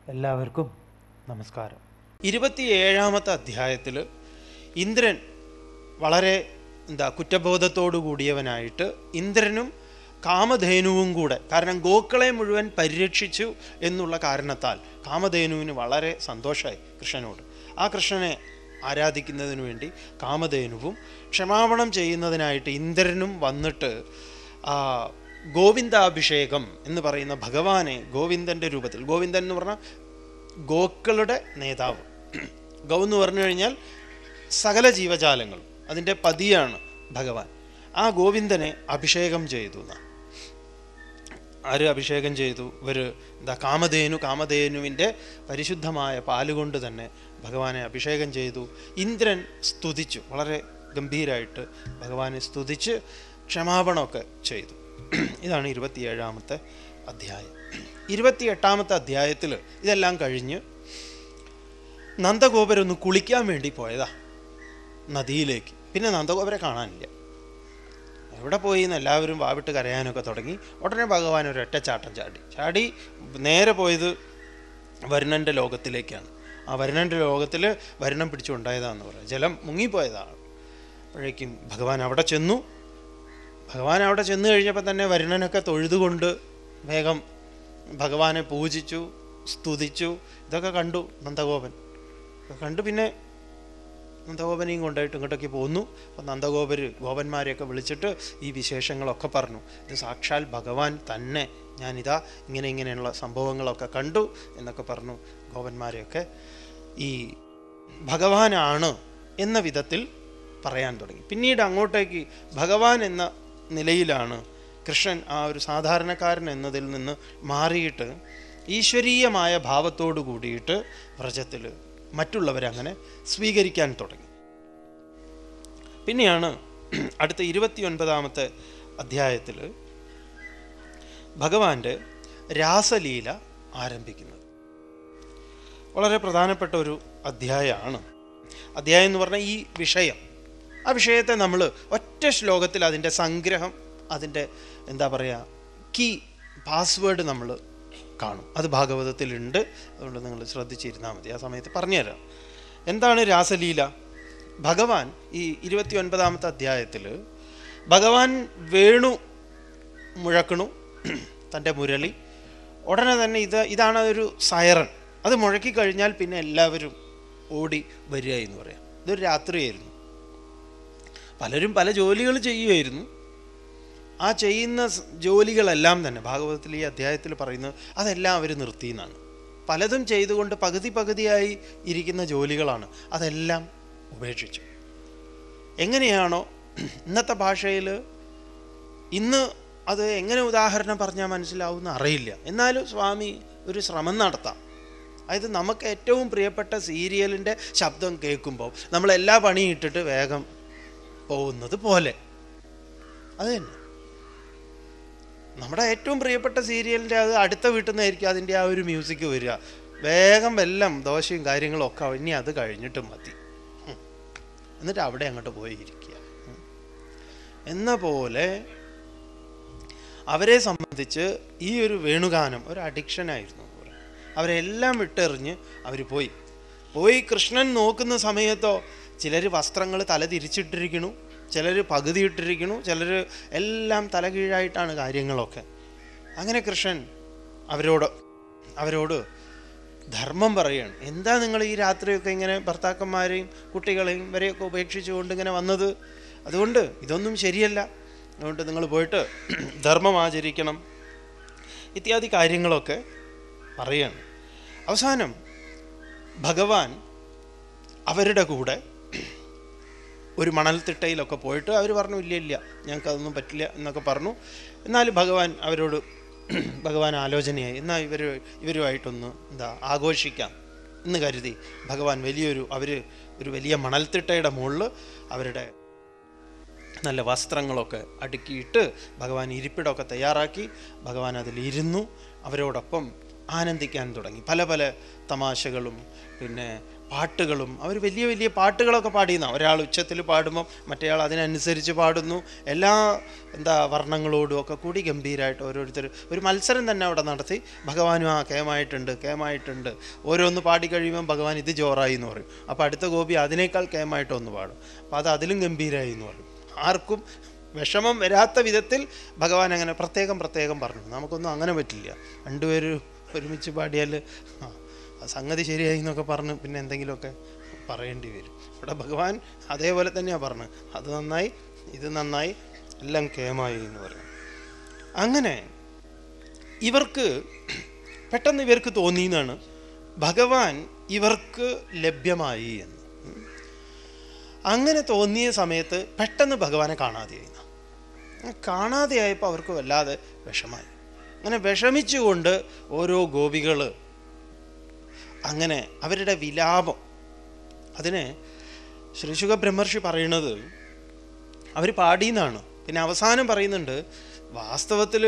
എല്ലാവർക്കും നമസ്കാരം ഇരുപത്തിയേഴാമത്തെ അധ്യായത്തിൽ ഇന്ദ്രൻ വളരെ എന്താ കുറ്റബോധത്തോടു കൂടിയവനായിട്ട് ഇന്ദ്രനും കാമധേനുവും കൂടെ കാരണം ഗോക്കളെ മുഴുവൻ പരിരക്ഷിച്ചു എന്നുള്ള കാരണത്താൽ കാമധേനുവിന് വളരെ സന്തോഷമായി കൃഷ്ണനോട് ആ കൃഷ്ണനെ ആരാധിക്കുന്നതിന് വേണ്ടി കാമധേനുവും ക്ഷമാപണം ചെയ്യുന്നതിനായിട്ട് ഇന്ദ്രനും വന്നിട്ട് ആ ഗോവിന്ദാഭിഷേകം എന്ന് പറയുന്ന ഭഗവാനെ ഗോവിന്ദൻ്റെ രൂപത്തിൽ ഗോവിന്ദൻ എന്ന് പറഞ്ഞാൽ ഗോക്കളുടെ നേതാവ് ഗൗ എന്ന് പറഞ്ഞു കഴിഞ്ഞാൽ സകല ജീവജാലങ്ങളും അതിൻ്റെ പതിയാണ് ഭഗവാൻ ആ ഗോവിന്ദനെ അഭിഷേകം ചെയ്തു എന്നാ. ആര് അഭിഷേകം ചെയ്തു ഇവർ എന്താ കാമധേനു കാമധേനുവിൻ്റെ പരിശുദ്ധമായ പാലുകൊണ്ട് തന്നെ ഭഗവാനെ അഭിഷേകം ചെയ്തു ഇന്ദ്രൻ സ്തുതിച്ചു വളരെ ഗംഭീരമായിട്ട് ഭഗവാനെ സ്തുതിച്ച് ക്ഷമാപണമൊക്കെ ചെയ്തു ഇതാണ് ഇരുപത്തിയേഴാമത്തെ അധ്യായം ഇരുപത്തിയെട്ടാമത്തെ അധ്യായത്തിൽ ഇതെല്ലാം കഴിഞ്ഞ് നന്ദഗോപരൊന്ന് കുളിക്കാൻ വേണ്ടി പോയതാ നദിയിലേക്ക് പിന്നെ നന്ദഗോപരെ കാണാനില്ല എവിടെ പോയി എന്ന് എല്ലാവരും വാവിട്ട് കരയാനൊക്കെ തുടങ്ങി ഉടനെ ഭഗവാൻ ഒരു ഒറ്റച്ചാട്ടം ചാടി ചാടി നേരെ പോയത് വരുണൻ്റെ ലോകത്തിലേക്കാണ് ആ വരുണൻ്റെ ലോകത്തിൽ വരുണം പിടിച്ചുണ്ടായതാന്ന് പറയാം ജലം മുങ്ങിപ്പോയതാണ് അപ്പോഴേക്കും ഭഗവാൻ അവിടെ ചെന്നു ഭഗവാൻ അവിടെ ചെന്ന് കഴിഞ്ഞപ്പോൾ തന്നെ വരുണനൊക്കെ തൊഴുതുകൊണ്ട് വേഗം ഭഗവാനെ പൂജിച്ചു സ്തുതിച്ചു ഇതൊക്കെ കണ്ടു നന്ദഗോപൻ ഇതൊക്കെ കണ്ടു പിന്നെ നന്ദഗോപനെയും കൊണ്ടായിട്ട് ഇങ്ങോട്ടൊക്കെ പോന്നു അപ്പം നന്ദഗോപര് ഗോപന്മാരെയൊക്കെ വിളിച്ചിട്ട് ഈ വിശേഷങ്ങളൊക്കെ പറഞ്ഞു ഇത് സാക്ഷാൽ ഭഗവാൻ തന്നെ ഞാനിതാ ഇങ്ങനെ ഇങ്ങനെയുള്ള സംഭവങ്ങളൊക്കെ കണ്ടു എന്നൊക്കെ പറഞ്ഞു ഗോപന്മാരെയൊക്കെ ഈ ഭഗവാനാണ് എന്ന വിധത്തിൽ പറയാൻ തുടങ്ങി പിന്നീട് അങ്ങോട്ടേക്ക് ഭഗവാൻ എന്ന നിലയിലാണ് കൃഷ്ണൻ ആ ഒരു സാധാരണക്കാരൻ എന്നതിൽ നിന്ന് മാറിയിട്ട് ഈശ്വരീയമായ ഭാവത്തോടു കൂടിയിട്ട് വ്രജത്തിൽ മറ്റുള്ളവരങ്ങനെ സ്വീകരിക്കാൻ തുടങ്ങി പിന്നെയാണ് അടുത്ത ഇരുപത്തിയൊൻപതാമത്തെ അധ്യായത്തിൽ ഭഗവാന്റെ രാസലീല ആരംഭിക്കുന്നത് വളരെ പ്രധാനപ്പെട്ട ഒരു അധ്യായമാണ് അധ്യായം എന്ന് പറഞ്ഞാൽ ഈ വിഷയം ആ വിഷയത്തെ നമ്മൾ ഒറ്റ ശ്ലോകത്തിൽ അതിൻ്റെ സംഗ്രഹം അതിൻ്റെ എന്താ പറയുക കീ പാസ്വേഡ് നമ്മൾ കാണും അത് ഭാഗവതത്തിലുണ്ട് അതുകൊണ്ട് നിങ്ങൾ ശ്രദ്ധിച്ചിരുന്നാൽ മതി ആ സമയത്ത് പറഞ്ഞുതരാം എന്താണ് രാസലീല ഭഗവാൻ ഈ ഇരുപത്തി ഒൻപതാമത്തെ അധ്യായത്തിൽ ഭഗവാൻ വേണു മുഴക്കണു തൻ്റെ മുരളി ഉടനെ തന്നെ ഇത് ഇതാണ് ഒരു സൈറൺ അത് മുഴക്കി കഴിഞ്ഞാൽ പിന്നെ എല്ലാവരും ഓടി വരിക എന്ന് പറയാം ഇതൊരു രാത്രിയായിരുന്നു പലരും പല ജോലികൾ ചെയ്യുമായിരുന്നു ആ ചെയ്യുന്ന സ് ജോലികളെല്ലാം തന്നെ ഭാഗവതത്തിൽ ഈ അധ്യായത്തിൽ പറയുന്നത് അതെല്ലാം അവർ നിർത്തി എന്നാണ് പലതും ചെയ്തുകൊണ്ട് പകുതി പകുതിയായി ഇരിക്കുന്ന ജോലികളാണ് അതെല്ലാം ഉപേക്ഷിച്ചു എങ്ങനെയാണോ ഇന്നത്തെ ഭാഷയിൽ ഇന്ന് അത് എങ്ങനെ ഉദാഹരണം പറഞ്ഞാൽ മനസ്സിലാവുമെന്ന് അറിയില്ല എന്നാലും സ്വാമി ഒരു ശ്രമം നടത്താം അതായത് നമുക്ക് ഏറ്റവും പ്രിയപ്പെട്ട സീരിയലിൻ്റെ ശബ്ദം കേൾക്കുമ്പോൾ നമ്മൾ എല്ലാ പണിയും ഇട്ടിട്ട് വേഗം പോകുന്നത് പോലെ അത് തന്നെ നമ്മുടെ ഏറ്റവും പ്രിയപ്പെട്ട സീരിയലിൻ്റെ അത് അടുത്ത വീട്ടിൽ നിന്നായിരിക്കും അതിൻ്റെ ആ ഒരു മ്യൂസിക് വരിക വേഗം എല്ലാം ദോശയും കാര്യങ്ങളും ഒക്കെ ഇനി അത് കഴിഞ്ഞിട്ട് മതി ഉം. എന്നിട്ട് അവിടെ അങ്ങോട്ട് പോയി ഇരിക്കുക ഉം. എന്ന പോലെ അവരെ സംബന്ധിച്ച് ഈ ഒരു വേണുഗാനം ഒരു അഡിക്ഷനായിരുന്നു എന്ന് പറയാം. അവരെല്ലാം വിട്ടെറിഞ്ഞ് അവർ പോയി പോയി കൃഷ്ണൻ നോക്കുന്ന സമയത്തോ ചിലർ വസ്ത്രങ്ങൾ തല തിരിച്ചിട്ടിരിക്കണു ചിലർ പകുതി ഇട്ടിരിക്കണു ചിലർ എല്ലാം തലകീഴായിട്ടാണ് കാര്യങ്ങളൊക്കെ അങ്ങനെ കൃഷ്ണൻ അവരോട് അവരോട് ധർമ്മം പറയാണ് എന്താ നിങ്ങൾ ഈ രാത്രിയൊക്കെ ഇങ്ങനെ ഭർത്താക്കന്മാരെയും കുട്ടികളെയും ഇവരെയൊക്കെ ഉപേക്ഷിച്ചുകൊണ്ട് ഇങ്ങനെ വന്നത് അതുകൊണ്ട് ഇതൊന്നും ശരിയല്ല അതുകൊണ്ട് നിങ്ങൾ പോയിട്ട് ധർമ്മം ആചരിക്കണം ഇത്യാദി കാര്യങ്ങളൊക്കെ പറയാണ് അവസാനം ഭഗവാൻ അവരുടെ കൂടെ ഒരു മണൽത്തിട്ടയിലൊക്കെ പോയിട്ട് അവർ പറഞ്ഞു ഇല്ല ഇല്ല ഞങ്ങൾക്ക് അതൊന്നും പറ്റില്ല എന്നൊക്കെ പറഞ്ഞു എന്നാലും ഭഗവാൻ അവരോട് ഭഗവാൻ ആലോചനയായി എന്നാൽ ഇവർ ഇവരുമായിട്ടൊന്ന് എന്താ ആഘോഷിക്കാം എന്ന് കരുതി ഭഗവാൻ വലിയൊരു അവർ ഒരു വലിയ മണൽത്തിട്ടയുടെ മുകളിൽ അവരുടെ നല്ല വസ്ത്രങ്ങളൊക്കെ അടുക്കിയിട്ട് ഭഗവാൻ ഇരിപ്പിടമൊക്കെ തയ്യാറാക്കി ഭഗവാൻ അതിലിരുന്നു അവരോടൊപ്പം ആനന്ദിക്കാൻ തുടങ്ങി പല പല തമാശകളും പിന്നെ പാട്ടുകളും അവർ വലിയ വലിയ പാട്ടുകളൊക്കെ പാടിയുന്ന ഒരാൾ ഉച്ചത്തിൽ പാടുമ്പോൾ മറ്റേയാൾ അതിനനുസരിച്ച് പാടുന്നു എല്ലാ എന്താ വർണ്ണങ്ങളോടും ഒക്കെ കൂടി ഗംഭീരമായിട്ട് ഓരോരുത്തർ ഒരു മത്സരം തന്നെ അവിടെ നടത്തി ഭഗവാനും ആ കേമായിട്ടുണ്ട് കേമായിട്ടുണ്ട് ഓരോന്ന് പാടി കഴിയുമ്പോൾ ഭഗവാൻ ഇത് ജോറായി എന്ന് പറയും അപ്പോൾ അടുത്ത ഗോപി അതിനേക്കാൾ കേമായിട്ട് ഒന്ന് പാടും അപ്പോൾ അത് അതിലും ഗംഭീരമായി എന്ന് പറയും ആർക്കും വിഷമം വരാത്ത വിധത്തിൽ ഭഗവാൻ അങ്ങനെ പ്രത്യേകം പ്രത്യേകം പറഞ്ഞു നമുക്കൊന്നും അങ്ങനെ പറ്റില്ല രണ്ടുപേരും ഒരുമിച്ച് പാടിയാൽ ആ ആ സംഗതി ശരിയായി എന്നൊക്കെ പറഞ്ഞ് പിന്നെ എന്തെങ്കിലുമൊക്കെ പറയേണ്ടി വരും ഇവിടെ ഭഗവാൻ അതേപോലെ തന്നെയാണ് പറഞ്ഞത് അത് നന്നായി ഇത് നന്നായി എല്ലാം കേമായി എന്ന് പറയും അങ്ങനെ ഇവർക്ക് പെട്ടെന്ന് ഇവർക്ക് തോന്നിയെന്നാണ് ഭഗവാൻ ഇവർക്ക് ലഭ്യമായി എന്ന് ഉം. അങ്ങനെ തോന്നിയ സമയത്ത് പെട്ടെന്ന് ഭഗവാനെ കാണാതെയായി കാണാതെയായപ്പോൾ അവർക്ക് വല്ലാതെ വിഷമായി അങ്ങനെ വിഷമിച്ചുകൊണ്ട് ഓരോ ഗോപികൾ അങ്ങനെ അവരുടെ വിലാപം അതിന് ശ്രീശുഖ ബ്രഹ്മർഷി പറയുന്നത് അവർ പാടിയെന്നാണ് പിന്നെ അവസാനം പറയുന്നുണ്ട് വാസ്തവത്തിൽ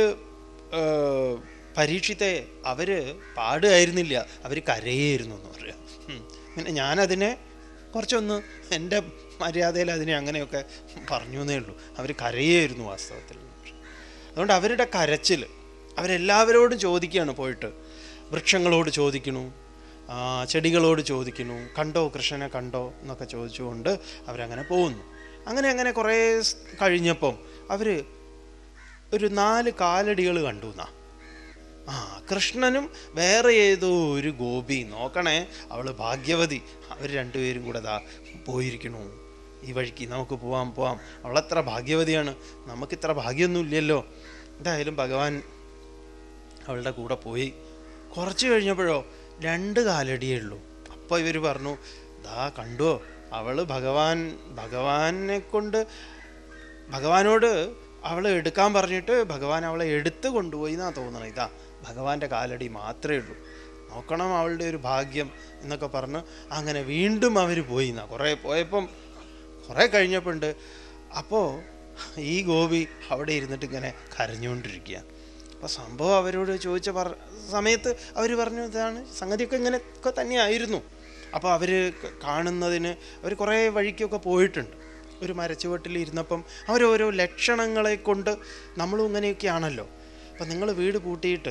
പരീക്ഷിത്തെ അവർ പാടുകയായിരുന്നില്ല അവർ കരയായിരുന്നു എന്ന് പറയാം ഉം. പിന്നെ ഞാനതിനെ കുറച്ചൊന്ന് എൻ്റെ മര്യാദയിൽ അതിനെ അങ്ങനെയൊക്കെ പറഞ്ഞു എന്നേ ഉള്ളൂ അവർ കരയായിരുന്നു വാസ്തവത്തിൽ അതുകൊണ്ട് അവരുടെ കരച്ചിൽ അവരെല്ലാവരോടും ചോദിക്കുകയാണ് പോയിട്ട് വൃക്ഷങ്ങളോട് ചോദിക്കണു ആ, ചെടികളോട് ചോദിക്കുന്നു കണ്ടോ കൃഷ്ണനെ കണ്ടോ എന്നൊക്കെ ചോദിച്ചുകൊണ്ട് അവരങ്ങനെ പോകുന്നു അങ്ങനെ അങ്ങനെ കുറേ സ് കഴിഞ്ഞപ്പം അവർ ഒരു നാല് കാലടികൾ കണ്ടു എന്നാ ആ കൃഷ്ണനും വേറെ ഏതോ ഒരു ഗോപി നോക്കണേ അവള് ഭാഗ്യവതി അവർ രണ്ടുപേരും കൂടെ ദാ പോയിരിക്കണു ഈ വഴിക്ക് നമുക്ക് പോവാം പോവാം അവളെത്ര ഭാഗ്യവതിയാണ് നമുക്കിത്ര ഭാഗ്യമൊന്നും ഇല്ലല്ലോ എന്തായാലും ഭഗവാൻ അവളുടെ കൂടെ പോയി കുറച്ച് കഴിഞ്ഞപ്പോഴോ രണ്ട് കാലടിയേ ഉള്ളൂ അപ്പോൾ ഇവർ പറഞ്ഞു ദാ കണ്ടോ അവള് ഭഗവാൻ ഭഗവാനെ കൊണ്ട് ഭഗവാനോട് അവളെ എടുക്കാൻ പറഞ്ഞിട്ട് ഭഗവാൻ അവളെ എടുത്ത് കൊണ്ടുപോയി എന്നാ തോന്നണം ഇതാ ഭഗവാന്റെ കാലടി മാത്രമേ ഉള്ളൂ നോക്കണം അവളുടെ ഒരു ഭാഗ്യം എന്നൊക്കെ പറഞ്ഞ് അങ്ങനെ വീണ്ടും അവർ പോയി എന്നാ കുറേ പോയപ്പം കുറേ കഴിഞ്ഞപ്പോൾ ഉണ്ട് അപ്പോൾ ഈ ഗോപി അവിടെ ഇരുന്നിട്ട് ഇങ്ങനെ കരഞ്ഞുകൊണ്ടിരിക്കുക അപ്പോൾ സംഭവം അവരോട് ചോദിച്ച പറ സമയത്ത് അവർ പറഞ്ഞു ഇതാണ് സംഗതിയൊക്കെ ഇങ്ങനെ ഒക്കെ തന്നെയായിരുന്നു അപ്പോൾ അവർ കാണുന്നതിന് അവർ കുറേ വഴിക്കൊക്കെ പോയിട്ടുണ്ട് ഒരു മരച്ചുവട്ടിൽ ഇരുന്നപ്പം അവരോരോ ലക്ഷണങ്ങളെ കൊണ്ട് നമ്മളും ഇങ്ങനെയൊക്കെയാണല്ലോ അപ്പം നിങ്ങൾ വീട് പൂട്ടിയിട്ട്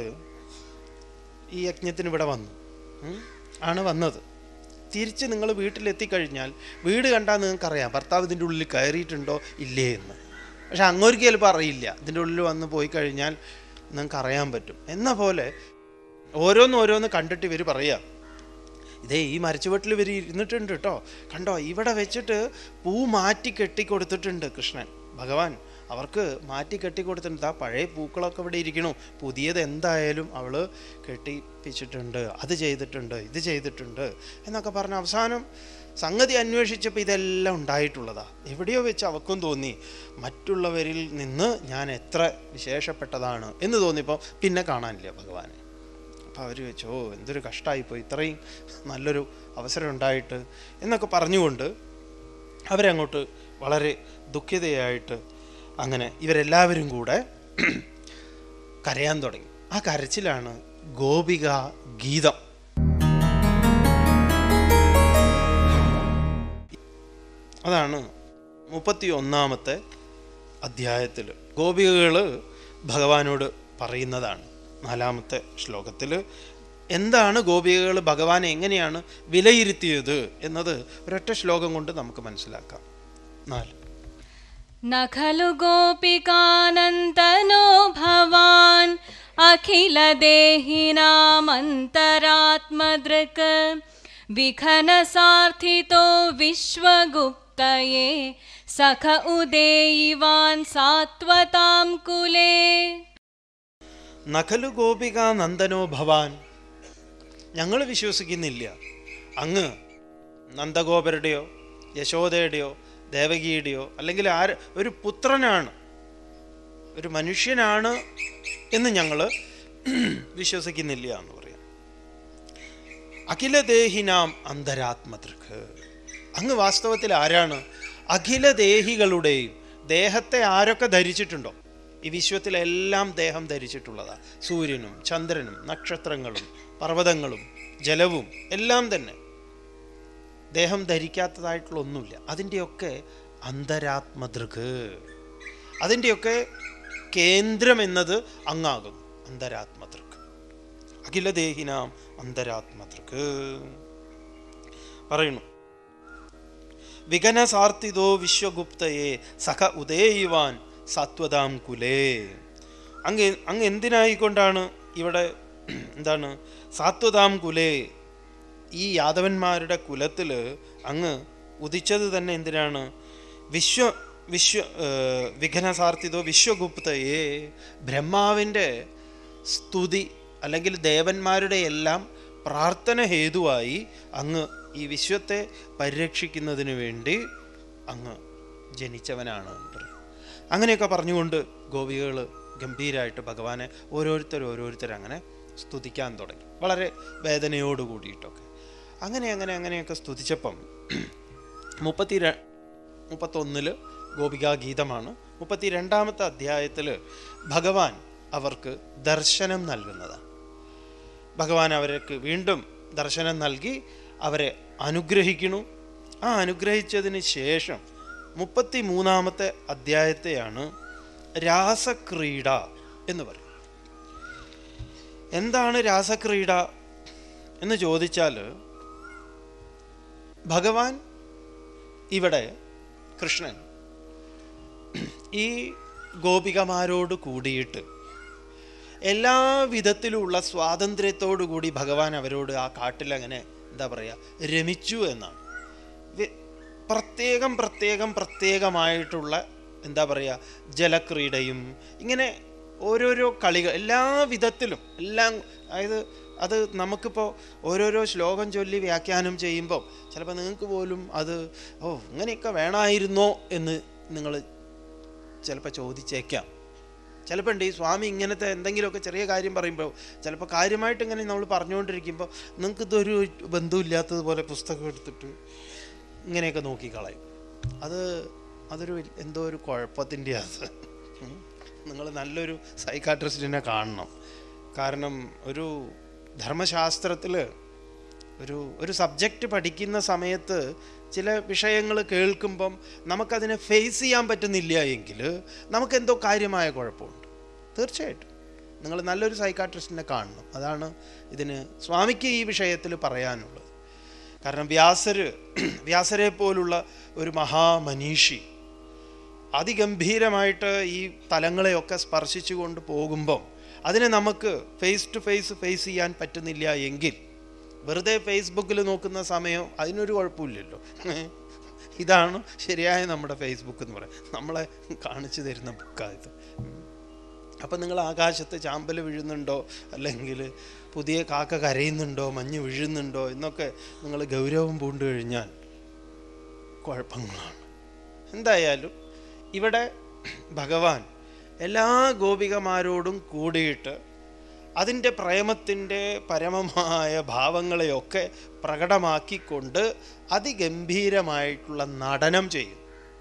ഈ യജ്ഞത്തിന് ഇവിടെ വന്നു ഉം? ആണ് വന്നത് തിരിച്ച് നിങ്ങൾ വീട്ടിലെത്തിക്കഴിഞ്ഞാൽ വീട് കണ്ടാൽ നിങ്ങൾക്കറിയാം ഭർത്താവ് ഇതിൻ്റെ ഉള്ളിൽ കയറിയിട്ടുണ്ടോ ഇല്ലേ എന്ന് പക്ഷെ അങ്ങോട്ട് ചിലപ്പോൾ അറിയില്ല ഇതിൻ്റെ ഉള്ളിൽ വന്ന് പോയി കഴിഞ്ഞാൽ നിങ്ങൾക്ക് അറിയാൻ പറ്റും എന്ന പോലെ ഓരോന്ന് ഓരോന്ന് കണ്ടിട്ട് ഇവർ പറയാം ഇതേ ഈ മരച്ചുവട്ടിൽ ഇവർ ഇരുന്നിട്ടുണ്ട് കേട്ടോ കണ്ടോ ഇവിടെ വെച്ചിട്ട് പൂ മാറ്റി കെട്ടിക്കൊടുത്തിട്ടുണ്ട് കൃഷ്ണൻ ഭഗവാൻ അവർക്ക് മാറ്റി കെട്ടിക്കൊടുത്തിട്ടുണ്ട് ആ പഴയ പൂക്കളൊക്കെ ഇവിടെ ഇരിക്കണു പുതിയത് എന്തായാലും അവൾ കെട്ടിപ്പിച്ചിട്ടുണ്ട് അത് ചെയ്തിട്ടുണ്ട് ഇത് ചെയ്തിട്ടുണ്ട് എന്നൊക്കെ പറഞ്ഞ് അവസാനം സംഗതി അന്വേഷിച്ചപ്പോൾ ഇതെല്ലാം ഉണ്ടായിട്ടുള്ളതാ എവിടെയോ വെച്ച് അവക്കും തോന്നി മറ്റുള്ളവരിൽ നിന്ന് ഞാൻ എത്ര വിശേഷപ്പെട്ടതാണ് എന്ന് തോന്നിയപ്പോൾ പിന്നെ കാണാനില്ല ഭഗവാനെ അപ്പോൾ അവർ വെച്ചു ഓ എന്തൊരു കഷ്ടമായിപ്പോയി ഇത്രയും നല്ലൊരു അവസരം ഉണ്ടായിട്ട് എന്നൊക്കെ പറഞ്ഞുകൊണ്ട് അവരങ്ങോട്ട് വളരെ ദുഃഖിതയായിട്ട് അങ്ങനെ ഇവരെല്ലാവരും കൂടെ കരയാൻ തുടങ്ങി ആ കരച്ചിലാണ് ഗോപിക ഗീതം അതാണ് മുപ്പത്തി ഒന്നാമത്തെ അധ്യായത്തിൽ ഗോപികകൾ ഭഗവാനോട് പറയുന്നതാണ് നാലാമത്തെ ശ്ലോകത്തിൽ എന്താണ് ഗോപികകൾ ഭഗവാനെ എങ്ങനെയാണ് വിലയിരുത്തിയത് എന്നത് ഒരൊറ്റ ശ്ലോകം കൊണ്ട് നമുക്ക് മനസ്സിലാക്കാം നാല് न खलु गोपिकानन्तनो भवान् अखिलदेहिनामन्तरात्मदृक् विखनसार्थितो विश्वगुप्तये सख उदेयिवान् सात्वतां कुले നഖലു ഗോപിക നന്ദനോ ഭവാൻ ഞങ്ങൾ വിശ്വസിക്കുന്നില്ല അങ്ങ് നന്ദഗോപരുടെയോ യശോദയുടെയോ ദേവകിയുടെയോ അല്ലെങ്കിൽ ആര് ഒരു പുത്രനാണ് ഒരു മനുഷ്യനാണ് എന്ന് ഞങ്ങൾ വിശ്വസിക്കുന്നില്ല എന്ന് പറയാം അഖിലദേഹിനാം അന്തരാത്മതൃക്ക് അങ്ങ് വാസ്തവത്തിൽ ആരാണ് അഖിലദേഹികളുടെയും ദേഹത്തെ ആരൊക്കെ ധരിച്ചിട്ടുണ്ടോ ഈ വിശ്വത്തിലെല്ലാം ദേഹം ധരിച്ചിട്ടുള്ളതാ സൂര്യനും ചന്ദ്രനും നക്ഷത്രങ്ങളും പർവ്വതങ്ങളും ജലവും എല്ലാം തന്നെ ദേഹം ധരിക്കാത്തതായിട്ടുള്ള ഒന്നുമില്ല അതിൻ്റെയൊക്കെ അന്തരാത്മദൃഗ് അതിൻ്റെയൊക്കെ കേന്ദ്രം എന്നത് അങ്ങാകും അന്തരാത്മദൃഗ് അഖിലദേഹിനാം അന്തരാത്മദൃഗ് പറയുന്നു വിഘനസാർത്തിതോ വിശ്വഗുപ്തയെ സഖ ഉദയിവാൻ സത്വതാം കുലേ അങ്ങ് അങ്ങ് എന്തിനായിക്കൊണ്ടാണ് ഇവിടെ എന്താണ് സാത്വതാം കുലേ ഈ യാദവന്മാരുടെ കുലത്തിൽ അങ്ങ് ഉദിച്ചത് തന്നെ എന്തിനാണ് വിശ്വ വിശ്വ ഏർ, വിഘനസാർത്തിതോ വിശ്വഗുപ്തയെ ബ്രഹ്മാവിൻ്റെ സ്തുതി അല്ലെങ്കിൽ ദേവന്മാരുടെ എല്ലാം പ്രാർത്ഥന ഹേതുവായി അങ്ങ് ഈ വിശ്വത്തെ പരിരക്ഷിക്കുന്നതിന് വേണ്ടി അങ്ങ് ജനിച്ചവനാണ് എന്ന് പറയും അങ്ങനെയൊക്കെ പറഞ്ഞുകൊണ്ട് ഗോപികൾ ഗംഭീരമായിട്ട് ഭഗവാനെ ഓരോരുത്തർ ഓരോരുത്തർ അങ്ങനെ സ്തുതിക്കാൻ തുടങ്ങി വളരെ വേദനയോട് കൂടിയിട്ടൊക്കെ അങ്ങനെ അങ്ങനെ അങ്ങനെയൊക്കെ സ്തുതിച്ചപ്പം മുപ്പത്തി ര മുപ്പത്തൊന്നില് ഗോപികാഗീതമാണ് മുപ്പത്തി രണ്ടാമത്തെ അധ്യായത്തിൽ ഭഗവാൻ അവർക്ക് ദർശനം നൽകുന്നതാണ് ഭഗവാൻ അവർക്ക് വീണ്ടും ദർശനം നൽകി അവരെ അനുഗ്രഹിക്കുന്നു ആ അനുഗ്രഹിച്ചതിന് ശേഷം മുപ്പത്തി മൂന്നാമത്തെ അധ്യായത്തെയാണ് രാസക്രീഡ എന്ന് പറയും എന്താണ് രാസക്രീഡ എന്ന് ചോദിച്ചാൽ ഭഗവാൻ ഇവിടെ കൃഷ്ണൻ ഈ ഗോപികമാരോട് കൂടിയിട്ട് എല്ലാ വിധത്തിലുമുള്ള സ്വാതന്ത്ര്യത്തോടു കൂടി ഭഗവാൻ അവരോട് ആ കാട്ടിൽ അങ്ങനെ എന്താ പറയുക രമിച്ചു എന്നാണ് വി- പ്രത്യേകം പ്രത്യേകം പ്രത്യേകമായിട്ടുള്ള എന്താ പറയുക ജലക്രീഡയും ഇങ്ങനെ ഓരോരോ കളികൾ എല്ലാ വിധത്തിലും എല്ലാം അതായത് അത് നമുക്കിപ്പോൾ ഓരോരോ ശ്ലോകം ചൊല്ലി വ്യാഖ്യാനം ചെയ്യുമ്പോൾ ചിലപ്പോൾ നിങ്ങൾക്ക് പോലും അത് ഓ ഇങ്ങനെയൊക്കെ വേണമായിരുന്നോ എന്ന് നിങ്ങൾ ചിലപ്പോൾ ചോദിച്ചേക്കാം ചിലപ്പോൾ ഉണ്ട് ഈ സ്വാമി ഇങ്ങനത്തെ എന്തെങ്കിലുമൊക്കെ ചെറിയ കാര്യം പറയുമ്പോൾ ചിലപ്പോൾ കാര്യമായിട്ട് ഇങ്ങനെ നമ്മൾ പറഞ്ഞുകൊണ്ടിരിക്കുമ്പോൾ നിങ്ങൾക്ക് ഇതൊരു ബന്ധമില്ലാത്തതുപോലെ പുസ്തകം എടുത്തിട്ട് ഇങ്ങനെയൊക്കെ നോക്കിക്കളയും അത് അതൊരു വലി- എന്തോ ഒരു കുഴപ്പത്തിൻ്റെ അത് നിങ്ങൾ നല്ലൊരു സൈക്കാട്രിസ്റ്റിനെ കാണണം കാരണം ഒരു ധർമ്മശാസ്ത്രത്തിൽ ഒരു ഒരു സബ്ജക്റ്റ് പഠിക്കുന്ന സമയത്ത് ചില വിഷയങ്ങൾ കേൾക്കുമ്പം നമുക്കതിനെ ഫേസ് ചെയ്യാൻ പറ്റുന്നില്ല എങ്കിൽ നമുക്കെന്തോ കാര്യമായ കുഴപ്പമുണ്ട് തീർച്ചയായിട്ടും നിങ്ങൾ നല്ലൊരു സൈക്കാട്രിസ്റ്റിനെ കാണണം അതാണ് ഇതിന് സ്വാമിക്ക് ഈ വിഷയത്തിൽ പറയാനുള്ളത് കാരണം വ്യാസര് വ്യാസരെ പോലുള്ള ഒരു മഹാമനീഷി അതിഗംഭീരമായിട്ട് ഈ തലങ്ങളെയൊക്കെ സ്പർശിച്ചുകൊണ്ട് പോകുമ്പം അതിനെ നമുക്ക് ഫേസ് ടു ഫേസ് ഫേസ് ചെയ്യാൻ പറ്റുന്നില്ല എങ്കിൽ വെറുതെ ഫേസ്ബുക്കിൽ നോക്കുന്ന സമയം അതിനൊരു കുഴപ്പമില്ലല്ലോ ഇതാണ് ശരിയായ നമ്മുടെ ഫേസ്ബുക്ക് എന്ന് പറയുന്നത് നമ്മളെ കാണിച്ചു തരുന്ന ബുക്കായത് അപ്പം നിങ്ങൾ ആകാശത്ത് ചാമ്പൽ വീഴുന്നുണ്ടോ അല്ലെങ്കിൽ പുതിയ കാക്ക കരയുന്നുണ്ടോ മഞ്ഞ് വീഴുന്നുണ്ടോ എന്നൊക്കെ നിങ്ങൾ ഗൗരവം പൂണ്ടു കഴിഞ്ഞാൽ കുഴപ്പങ്ങളാണ് എന്തായാലും ഇവിടെ ഭഗവാൻ എല്ലാ ഗോപികമാരോടും കൂടിയിട്ട് അതിൻ്റെ പ്രേമത്തിൻ്റെ പരമമായ ഭാവങ്ങളെയൊക്കെ പ്രകടമാക്കിക്കൊണ്ട് അതിഗംഭീരമായിട്ടുള്ള നടനം ചെയ്യും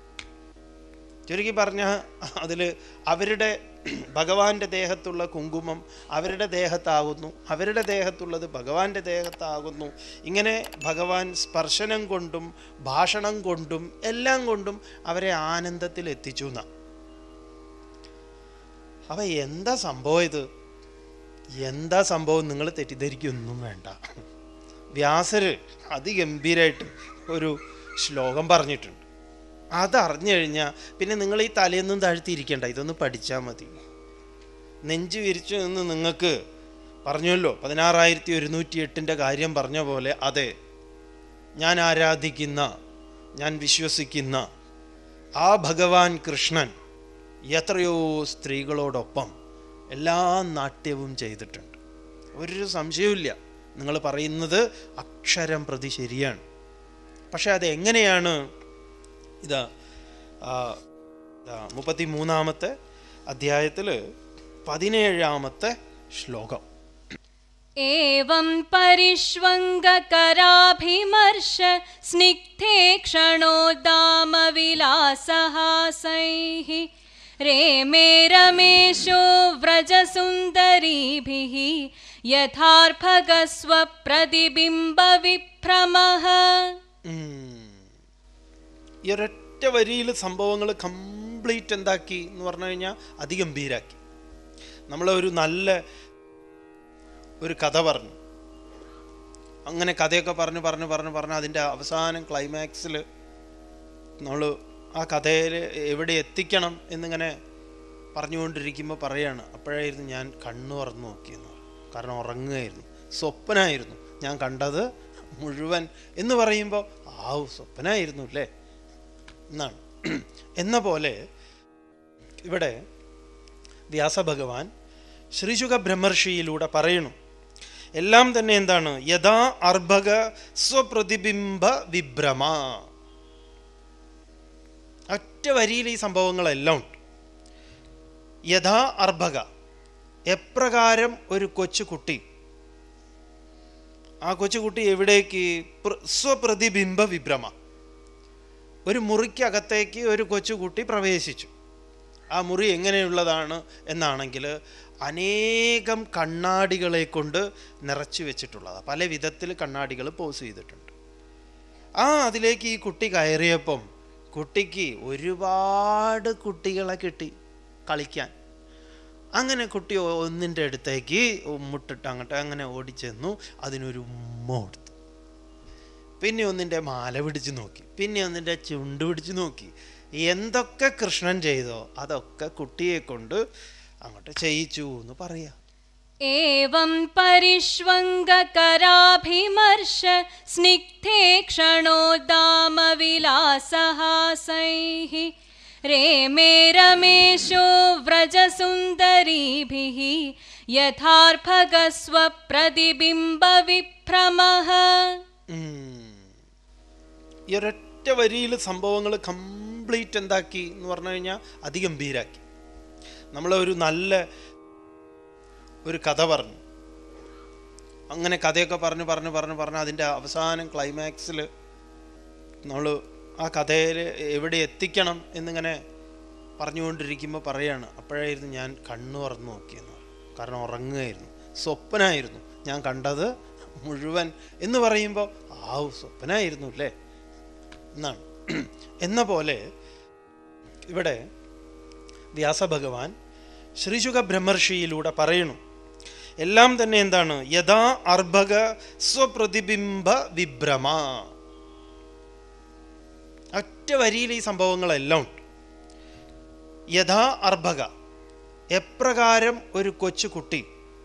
ചുരുക്കി പറഞ്ഞ അതിൽ അവരുടെ ഭഗവാന്റെ ദേഹത്തുള്ള കുങ്കുമം അവരുടെ ദേഹത്താകുന്നു അവരുടെ ദേഹത്തുള്ളത് ഭഗവാന്റെ ദേഹത്താകുന്നു ഇങ്ങനെ ഭഗവാൻ സ്പർശനം കൊണ്ടും ഭാഷണം കൊണ്ടും എല്ലാം കൊണ്ടും അവരെ ആനന്ദത്തിൽ എത്തിച്ചു എന്നാ അവ എന്താ സംഭവം ഇത് എന്താ സംഭവം നിങ്ങൾ തെറ്റിദ്ധരിക്കൊന്നും വേണ്ട വ്യാസര് അതിഗംഭീരമായിട്ട് ഒരു ശ്ലോകം പറഞ്ഞിട്ടുണ്ട് അതറിഞ്ഞു കഴിഞ്ഞാൽ പിന്നെ നിങ്ങൾ ഈ തലയൊന്നും താഴ്ത്തിയിരിക്കണ്ട ഇതൊന്ന് പഠിച്ചാൽ മതി നെഞ്ചു വിരിച്ചു നിന്ന് നിങ്ങൾക്ക് പറഞ്ഞല്ലോ പതിനാറായിരത്തി ഒരുന്നൂറ്റി എട്ടിൻ്റെ കാര്യം പറഞ്ഞ പോലെ അതെ ഞാൻ ആരാധിക്കുന്ന ഞാൻ വിശ്വസിക്കുന്ന ആ ഭഗവാൻ കൃഷ്ണൻ എത്രയോ സ്ത്രീകളോടൊപ്പം എല്ലാ നാട്യവും ചെയ്തിട്ടുണ്ട് ഒരു സംശയവുമില്ല നിങ്ങൾ പറയുന്നത് അക്ഷരം പ്രതി ശരിയാണ് പക്ഷെ അത് എങ്ങനെയാണ് ഇതാ ആ, ഇതാ മുപ്പത്തി മൂന്നാമത്തെ അധ്യായത്തിൽ പതിനേഴാമത്തെ ശ്ലോകം एवं परिष्वङ्गकराभिमर्श स्निग्धे क्षणोद्दामविलासहासैः रेमे रमेशो व्रजसुन्दरीभिः यथार्भगस्वप्रतिबिम्बविभ्रमः ഉം. ഈ ഒരൊറ്റ വരിയിൽ സംഭവങ്ങൾ കംപ്ലീറ്റ് എന്താക്കി എന്ന് പറഞ്ഞു കഴിഞ്ഞാൽ അതിഗംഭീരാക്കി നമ്മളൊരു നല്ല ഒരു കഥ പറഞ്ഞു അങ്ങനെ കഥയൊക്കെ പറഞ്ഞു പറഞ്ഞു പറഞ്ഞു പറഞ്ഞു അതിൻ്റെ അവസാനം ക്ലൈമാക്സിൽ നമ്മൾ ആ കഥയിൽ എവിടെ എത്തിക്കണം എന്നിങ്ങനെ പറഞ്ഞുകൊണ്ടിരിക്കുമ്പോൾ പറയാണ് അപ്പോഴായിരുന്നു ഞാൻ കണ്ണു തുറന്നു നോക്കിയെന്ന് പറഞ്ഞു. കാരണം ഉറങ്ങുകയായിരുന്നു സ്വപ്നമായിരുന്നു ഞാൻ കണ്ടത് മുഴുവൻ എന്ന് പറയുമ്പോൾ ആവു സ്വപ്നമായിരുന്നു അല്ലേ എന്നാണ് എന്ന പോലെ ഇവിടെ വ്യാസഭഗവാൻ ശ്രീശുഖ ബ്രഹ്മർഷിയിലൂടെ പറയണു എല്ലാം തന്നെ എന്താണ് യഥാ അർഭക സ്വപ്രതിബിംബ വിഭ്രമ ഒറ്റ വരിയിൽ ഈ സംഭവങ്ങളെല്ലാം ഉണ്ട് യഥാ അർഭക എപ്രകാരം ഒരു കൊച്ചുകുട്ടി ആ കൊച്ചുകുട്ടി എവിടേക്ക് പ്ര- സ്വപ്രതിബിംബ വിഭ്രമ ഒരു മുറിക്കകത്തേക്ക് ഒരു കൊച്ചുകുട്ടി പ്രവേശിച്ചു ആ മുറി എങ്ങനെയുള്ളതാണ് എന്നാണെങ്കിൽ അനേകം കണ്ണാടികളെ കൊണ്ട് നിറച്ചു വെച്ചിട്ടുള്ളതാണ് പല വിധത്തിൽ കണ്ണാടികൾ പോസ് ചെയ്തിട്ടുണ്ട് ആ അതിലേക്ക് ഈ കുട്ടി കയറിയപ്പം കുട്ടിക്ക് ഒരുപാട് കുട്ടികളെ കിട്ടി കളിക്കാൻ അങ്ങനെ കുട്ടി ഒന്നിൻ്റെ അടുത്തേക്ക് മുട്ടിട്ട് അങ്ങോട്ട് അങ്ങനെ ഓടിച്ചെന്നു അതിനൊരു ഉമ്മ കൊടുത്തു പിന്നെ ഒന്നിൻ്റെ മാല പിടിച്ച് നോക്കി പിന്നെ ഒന്നിൻ്റെ ചുണ്ട് പിടിച്ച് നോക്കി എന്തൊക്കെ കൃഷ്ണൻ ചെയ്തോ അതൊക്കെ കുട്ടിയെ കൊണ്ട് അങ്ങോട്ട് ചെയ്യിച്ചു എന്ന് പറയാം एवं परिष्वङ्गकराभिमर्श स्निग्धे क्षणोद्दामविलासहासैः रेमे रमेशो व्रजसुन्दरीभिः यथार्भगस्वप्रतिबिम्बविभ्रमः ഉം. ഈ ഒരൊറ്റ വരിയിൽ സംഭവങ്ങൾ കംപ്ലീറ്റ് എന്താക്കി എന്ന് പറഞ്ഞു കഴിഞ്ഞാൽ അതിഗംഭീരാക്കി നമ്മളൊരു നല്ല ഒരു കഥ പറഞ്ഞു അങ്ങനെ കഥയൊക്കെ പറഞ്ഞു പറഞ്ഞു പറഞ്ഞു പറഞ്ഞു അതിൻ്റെ അവസാനം ക്ലൈമാക്സിൽ നമ്മൾ ആ കഥയിൽ എവിടെ എത്തിക്കണം എന്നിങ്ങനെ പറഞ്ഞുകൊണ്ടിരിക്കുമ്പോൾ പറയാണ് അപ്പോഴായിരുന്നു ഞാൻ കണ്ണു തുറന്നു നോക്കിയെന്ന് പറഞ്ഞു. കാരണം ഉറങ്ങുകയായിരുന്നു സ്വപ്നമായിരുന്നു ഞാൻ കണ്ടത് മുഴുവൻ എന്ന് പറയുമ്പോൾ ആവു സ്വപ്നമായിരുന്നു അല്ലേ എന്നാണ് എന്ന പോലെ ഇവിടെ വ്യാസഭഗവാൻ ശ്രീശുഖ ബ്രഹ്മർഷിയിലൂടെ പറയണു എല്ലാം തന്നെ എന്താണ് യഥാ അർഭക സ്വപ്രതിബിംബ വിഭ്രമ ഒറ്റ വരിയിൽ ഈ സംഭവങ്ങളെല്ലാം ഉണ്ട് യഥാ അർഭക എപ്രകാരം ഒരു കൊച്ചുകുട്ടി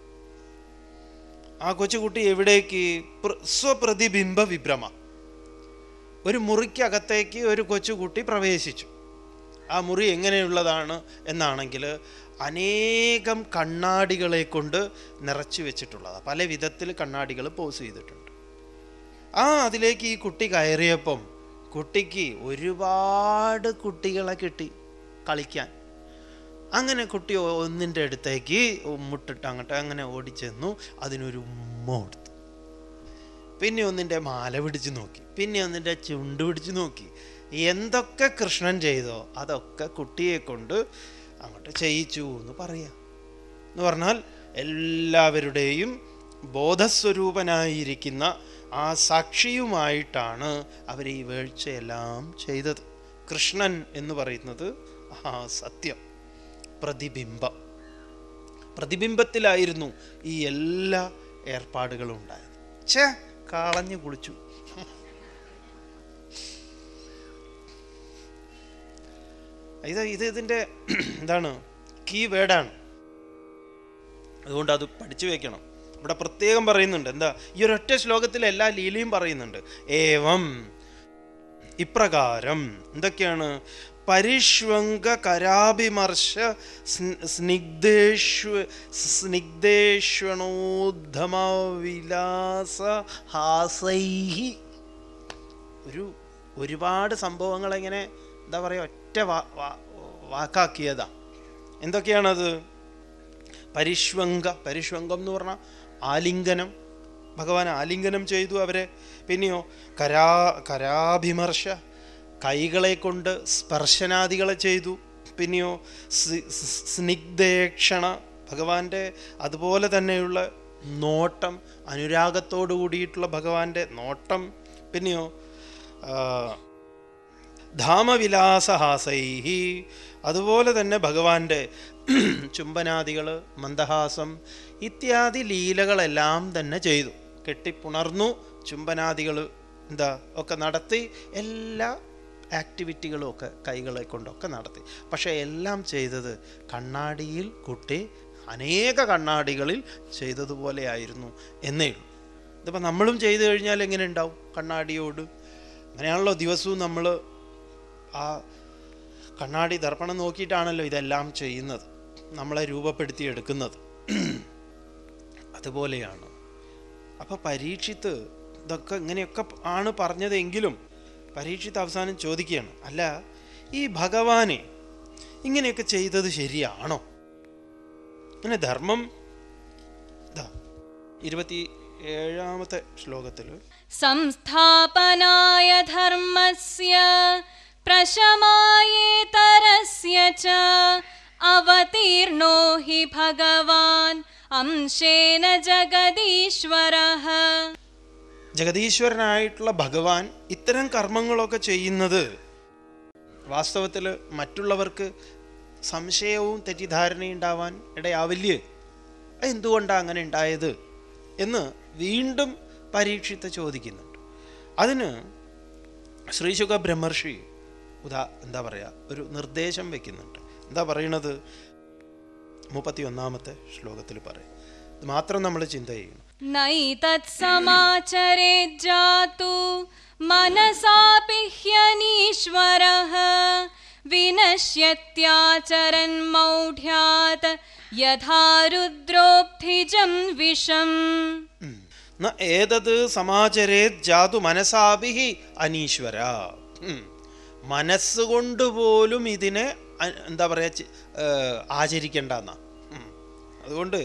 ആ കൊച്ചുകുട്ടി എവിടേക്ക് പ്ര- സ്വപ്രതിബിംബ വിഭ്രമ ഒരു മുറിക്കകത്തേക്ക് ഒരു കൊച്ചുകുട്ടി പ്രവേശിച്ചു ആ മുറി എങ്ങനെയുള്ളതാണ് എന്നാണെങ്കിൽ അനേകം കണ്ണാടികളെ കൊണ്ട് നിറച്ചു വെച്ചിട്ടുള്ളതാണ് പല വിധത്തിൽ കണ്ണാടികൾ പോസ് ചെയ്തിട്ടുണ്ട് ആ അതിലേക്ക് ഈ കുട്ടി കയറിയപ്പം കുട്ടിക്ക് ഒരുപാട് കുട്ടികളെ കിട്ടി കളിക്കാൻ അങ്ങനെ കുട്ടി ഒന്നിൻ്റെ അടുത്തേക്ക് മുട്ടിട്ട് അങ്ങോട്ട് അങ്ങനെ ഓടിച്ചെന്നു അതിനൊരു ഉമ്മ കൊടുത്തു പിന്നെ ഒന്നിൻ്റെ മാല പിടിച്ച് നോക്കി പിന്നെ ഒന്നിൻ്റെ ചുണ്ട് പിടിച്ച് നോക്കി എന്തൊക്കെ കൃഷ്ണൻ ചെയ്തോ അതൊക്കെ കുട്ടിയെ കൊണ്ട് അങ്ങോട്ട് ചെയ്യിച്ചു എന്ന് പറയാം എന്ന് പറഞ്ഞാൽ എല്ലാവരുടെയും ബോധസ്വരൂപനായിരിക്കുന്ന ആ സാക്ഷിയുമായിട്ടാണ് അവർ ഈ വീഴ്ചയെല്ലാം ചെയ്തത് കൃഷ്ണൻ എന്ന് പറയുന്നത് ആ സത്യം പ്രതിബിംബം പ്രതിബിംബത്തിലായിരുന്നു ഈ എല്ലാ ഏർപ്പാടുകളും ഉണ്ടായത് ഛേ കളഞ്ഞു കുളിച്ചു ഇത് ഇത് ഇതിൻ്റെ എന്താണ് കീ വേർഡാണ് അതുകൊണ്ട് അത് പഠിച്ചു വെക്കണം ഇവിടെ പ്രത്യേകം പറയുന്നുണ്ട് എന്താ ഈ ഒരൊറ്റ ശ്ലോകത്തിൽ എല്ലാ ലീലയും പറയുന്നുണ്ട് ഏവം ഇപ്രകാരം എന്തൊക്കെയാണ് പരിഷ്വങ്ക കരാഭിമർശ സ്നി- സ്നിഗ്ധേഷ്വ സ്നിഗ്ധേഷ്വണോദ്ധമ വിലാസ ഹാസൈഹി ഒരു ഒരുപാട് സംഭവങ്ങൾ എങ്ങനെ എന്താ പറയുക ഒറ്റ വാ വാ- വാക്കാക്കിയതാ എന്തൊക്കെയാണത് പരിഷ്വങ്ക പരിഷ്വങ്കം എന്ന് പറഞ്ഞാൽ ആലിംഗനം ഭഗവാൻ ആലിംഗനം ചെയ്തു അവരെ പിന്നെയോ കരാ കരാഭിമർശ കൈകളെ കൊണ്ട് സ്പർശനാദികളെ ചെയ്തു പിന്നെയോ സി- സ്- സ്നിഗ്ധേക്ഷണ ഭഗവാന്റെ അതുപോലെ തന്നെയുള്ള നോട്ടം അനുരാഗത്തോടു കൂടിയിട്ടുള്ള ഭഗവാന്റെ നോട്ടം പിന്നെയോ ആ, ധാമവിലാസഹാസൈഹി അതുപോലെ തന്നെ ഭഗവാന്റെ ചുംബനാദികൾ മന്ദഹാസം ഇത്യാദി ലീലകളെല്ലാം തന്നെ ചെയ്തു കെട്ടിപ്പുണർന്നു ചുംബനാദികൾ എന്താ ഒക്കെ നടത്തി എല്ലാ ആക്ടിവിറ്റികളും ഒക്കെ കൈകളെ കൊണ്ടൊക്കെ നടത്തി പക്ഷേ എല്ലാം ചെയ്തത് കണ്ണാടിയിൽ കുട്ടി അനേക കണ്ണാടികളിൽ ചെയ്തതുപോലെയായിരുന്നു എന്നേ ഉള്ളൂ ഇതിപ്പോൾ നമ്മളും ചെയ്തു കഴിഞ്ഞാൽ എങ്ങനെ ഉണ്ടാവും കണ്ണാടിയോട് അങ്ങനെയാണല്ലോ ദിവസവും നമ്മൾ ആ കണ്ണാടി ദർപ്പണം നോക്കിയിട്ടാണല്ലോ ഇതെല്ലാം ചെയ്യുന്നത് നമ്മളെ രൂപപ്പെടുത്തിയെടുക്കുന്നത് അതുപോലെയാണ് അപ്പോൾ പരീക്ഷിത്ത് ഇതൊക്കെ ഇങ്ങനെയൊക്കെ ആണ് പറഞ്ഞതെങ്കിലും പരീക്ഷിത്ത് അവസാനം ചോദിക്കുകയാണ് അല്ല ഈ ഭഗവാനെ ഇങ്ങനെയൊക്കെ ചെയ്തത് ശരിയാണോ ഇങ്ങനെ ധർമ്മം ഇതാ ഇരുപത്തി ഏഴാമത്തെ ശ്ലോകത്തിൽ संस्थापनाय धर्मस्य प्रशमायेतरस्य च अवतीर्णो हि भगवान् अंशेन जगदीश्वरः ജഗദീശ്വരനായിട്ടുള്ള ഭഗവാൻ ഇത്തരം കർമ്മങ്ങളൊക്കെ ചെയ്യുന്നത് വാസ്തവത്തിൽ മറ്റുള്ളവർക്ക് സംശയവും തെറ്റിദ്ധാരണയും ഉണ്ടാവാൻ ഇടയാവില്ലേ എന്തുകൊണ്ടാണ് അങ്ങനെ ഉണ്ടായത് എന്ന് വീണ്ടും പരീക്ഷിത്ത് ചോദിക്കുന്നുണ്ട് അതിന് ശ്രീശുഖ ബ്രഹ്മർഷി ഉദാ എന്താ പറയുക ഒരു നിർദ്ദേശം വെക്കുന്നുണ്ട് എന്താ പറയണത് മുപ്പത്തി ഒന്നാമത്തെ ശ്ലോകത്തിൽ പറയും ഇത് മാത്രം നമ്മൾ ചിന്ത ചെയ്യണം नैतत्समाचरेज्जातु मनसापि ह्यनीश्वरः विनश्यत्याचरन्मौढ्यात् यथा रुद्रोक्थिजं विषम् ന ഏതത് സമാചരേത് ജാതു മനസാഭിഹി അനീശ്വര ഉം. മനസ്സുകൊണ്ട് പോലും ഇതിനെ അ- എന്താ പറയുക ചി- ഏർ, ആചരിക്കണ്ടെന്നാ ഉം. അതുകൊണ്ട്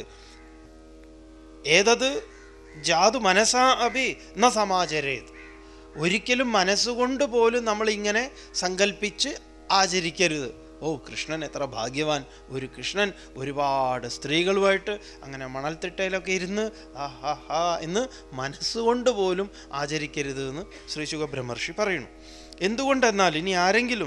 ഏതത് ജാതു മനസാ അഭി ന സമാചരേത് ഒരിക്കലും മനസ്സുകൊണ്ട് പോലും നമ്മൾ ഇങ്ങനെ സങ്കല്പിച്ച് ആചരിക്കരുത് ഓ കൃഷ്ണൻ എത്ര ഭാഗ്യവാൻ ഒരു കൃഷ്ണൻ ഒരുപാട് സ്ത്രീകളുമായിട്ട് അങ്ങനെ മണൽത്തിട്ടയിലൊക്കെ ഇരുന്ന് ആ ഹാ ഹാ എന്ന് മനസ്സുകൊണ്ട് പോലും ആചരിക്കരുത് എന്ന് ശ്രീ ശുഖ ബ്രഹ്മർഷി പറയുന്നു എന്തുകൊണ്ടെന്നാൽ ഇനി ആരെങ്കിലും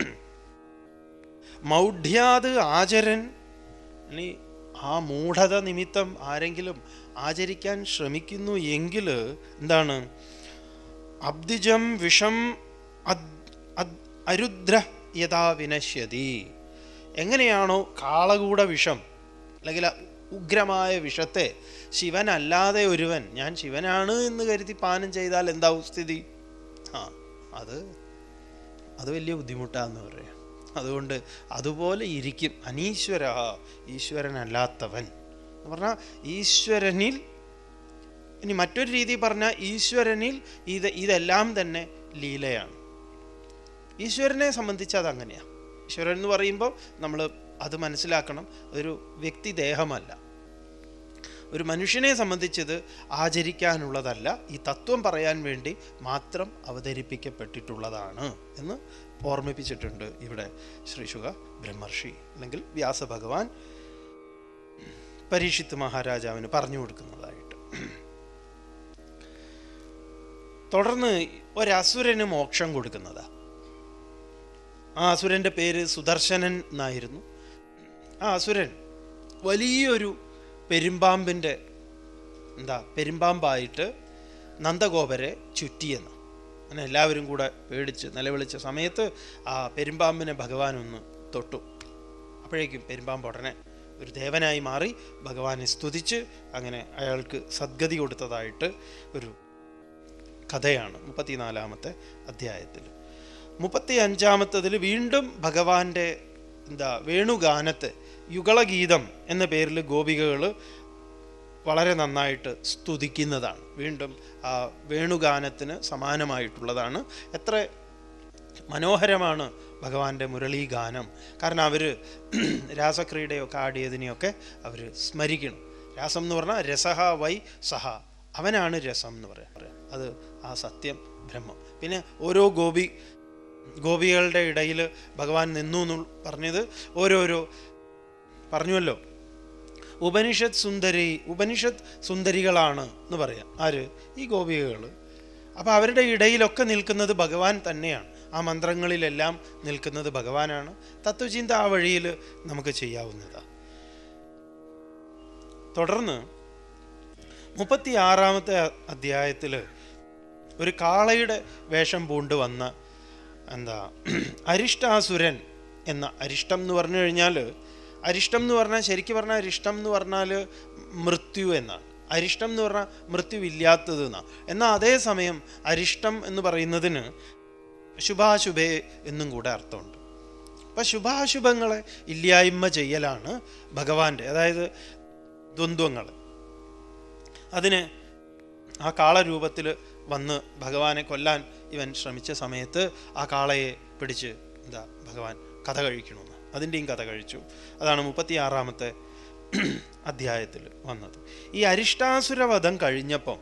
മൗഢ്യാത് ആചരൻ ഇനി ആ മൂഢത നിമിത്തം ആരെങ്കിലും ആചരിക്കാൻ ശ്രമിക്കുന്നു എങ്കിൽ എന്താണ് അബ്ദിജം വിഷം അദ് അദ് അരുദ്ര യഥാ വിനശ്യതി എങ്ങനെയാണോ കാളകൂട വിഷം അല്ലെങ്കിൽ ആ ഉഗ്രമായ വിഷത്തെ ശിവനല്ലാതെ ഒരുവൻ ഞാൻ ശിവനാണ് എന്ന് കരുതി പാനം ചെയ്താൽ എന്താവും സ്ഥിതി ആ അത് അത് വലിയ ബുദ്ധിമുട്ടാന്ന് പറയാം അതുകൊണ്ട് അതുപോലെ ഇരിക്കും അനീശ്വര ഈശ്വരനല്ലാത്തവൻ എന്ന് പറഞ്ഞാൽ ഈശ്വരനിൽ ഇനി മറ്റൊരു രീതി പറഞ്ഞാൽ ഈശ്വരനിൽ ഇത് ഇതെല്ലാം തന്നെ ലീലയാണ് ഈശ്വരനെ സംബന്ധിച്ച് അതങ്ങനെയാണ് ഈശ്വരൻ എന്ന് പറയുമ്പോൾ നമ്മൾ അത് മനസ്സിലാക്കണം അതൊരു വ്യക്തിദേഹമല്ല ഒരു മനുഷ്യനെ സംബന്ധിച്ചത് ആചരിക്കാനുള്ളതല്ല ഈ തത്വം പറയാൻ വേണ്ടി മാത്രം അവതരിപ്പിക്കപ്പെട്ടിട്ടുള്ളതാണ് എന്ന് ഓർമ്മിപ്പിച്ചിട്ടുണ്ട് ഇവിടെ ശ്രീശുഖ ബ്രഹ്മർഷി അല്ലെങ്കിൽ വ്യാസഭഗവാൻ പരീക്ഷിത്ത് മഹാരാജാവിന് പറഞ്ഞു കൊടുക്കുന്നതായിട്ട് തുടർന്ന് ഒരസുരന് മോക്ഷം കൊടുക്കുന്നതാ ആ അസുരൻ്റെ പേര് സുദർശനൻ എന്നായിരുന്നു ആ അസുരൻ വലിയൊരു പെരുമ്പാമ്പിൻ്റെ എന്താ പെരുമ്പാമ്പായിട്ട് നന്ദഗോപരെ ചുറ്റിയെന്ന് അങ്ങനെ എല്ലാവരും കൂടെ പേടിച്ച് നിലവിളിച്ച സമയത്ത് ആ പെരുമ്പാമ്പിനെ ഭഗവാൻ ഒന്ന് തൊട്ടു അപ്പോഴേക്കും പെരുമ്പാമ്പ് ഉടനെ ഒരു ദേവനായി മാറി ഭഗവാനെ സ്തുതിച്ച് അങ്ങനെ അയാൾക്ക് സദ്ഗതി കൊടുത്തതായിട്ട് ഒരു കഥയാണ് മുപ്പത്തിനാലാമത്തെ അധ്യായത്തിൽ മുപ്പത്തി അഞ്ചാമത്തതിൽ വീണ്ടും ഭഗവാന്റെ എന്താ വേണുഗാനത്തെ യുഗളഗീതം എന്ന പേരിൽ ഗോപികകൾ വളരെ നന്നായിട്ട് സ്തുതിക്കുന്നതാണ് വീണ്ടും ആ വേണുഗാനത്തിന് സമാനമായിട്ടുള്ളതാണ് എത്ര മനോഹരമാണ് ഭഗവാന്റെ മുരളീഗാനം കാരണം അവർ രാസക്രീഡയൊക്കെ ആടിയതിനെയൊക്കെ അവർ സ്മരിക്കണം രാസം എന്ന് പറഞ്ഞാൽ രസഹ വൈ സഹ അവനാണ് രസം എന്ന് പറയാം പറയാം അത് ആ സത്യം ബ്രഹ്മം പിന്നെ ഓരോ ഗോപി ഗോപികളുടെ ഇടയിൽ ഭഗവാൻ നിന്നു എന്ന് പറഞ്ഞത് ഓരോരോ പറഞ്ഞുവല്ലോ ഉപനിഷത്ത് സുന്ദരി ഉപനിഷത്ത് സുന്ദരികളാണ് എന്ന് പറയാം ആര് ഈ ഗോപികകൾ അപ്പോൾ അവരുടെ ഇടയിലൊക്കെ നിൽക്കുന്നത് ഭഗവാൻ തന്നെയാണ് ആ മന്ത്രങ്ങളിലെല്ലാം നിൽക്കുന്നത് ഭഗവാനാണ് തത്വചിന്ത ആ വഴിയിൽ നമുക്ക് ചെയ്യാവുന്നതാണ് തുടർന്ന് മുപ്പത്തി ആറാമത്തെ അധ്യായത്തിൽ ഒരു കാളയുടെ വേഷം പൂണ്ട് വന്ന എന്താ അരിഷ്ടാസുരൻ എന്ന അരിഷ്ടം എന്ന് പറഞ്ഞു കഴിഞ്ഞാൽ അരിഷ്ടം എന്ന് പറഞ്ഞാൽ ശരിക്കും പറഞ്ഞാൽ അരിഷ്ടം എന്ന് പറഞ്ഞാൽ മൃത്യു എന്നാണ് അരിഷ്ടം എന്ന് പറഞ്ഞാൽ മൃത്യു ഇല്ലാത്തത് എന്നാണ് എന്നാൽ അതേസമയം അരിഷ്ടം എന്ന് പറയുന്നതിന് ശുഭാശുഭേ എന്നും കൂടെ അർത്ഥമുണ്ട് അപ്പം ശുഭാശുഭങ്ങളെ ഇല്ലായ്മ ചെയ്യലാണ് ഭഗവാന്റെ അതായത് ദ്വന്ദ്വങ്ങൾ അതിന് ആ കാളരൂപത്തിൽ വന്ന് ഭഗവാനെ കൊല്ലാൻ ഇവൻ ശ്രമിച്ച സമയത്ത് ആ കാളയെ പിടിച്ച് എന്താ ഭഗവാൻ കഥ കഴിക്കണമെന്ന് അതിൻ്റെയും കഥ കഴിച്ചു അതാണ് മുപ്പത്തിയാറാമത്തെ അധ്യായത്തിൽ വന്നത് ഈ അരിഷ്ടാസുരവധം കഴിഞ്ഞപ്പം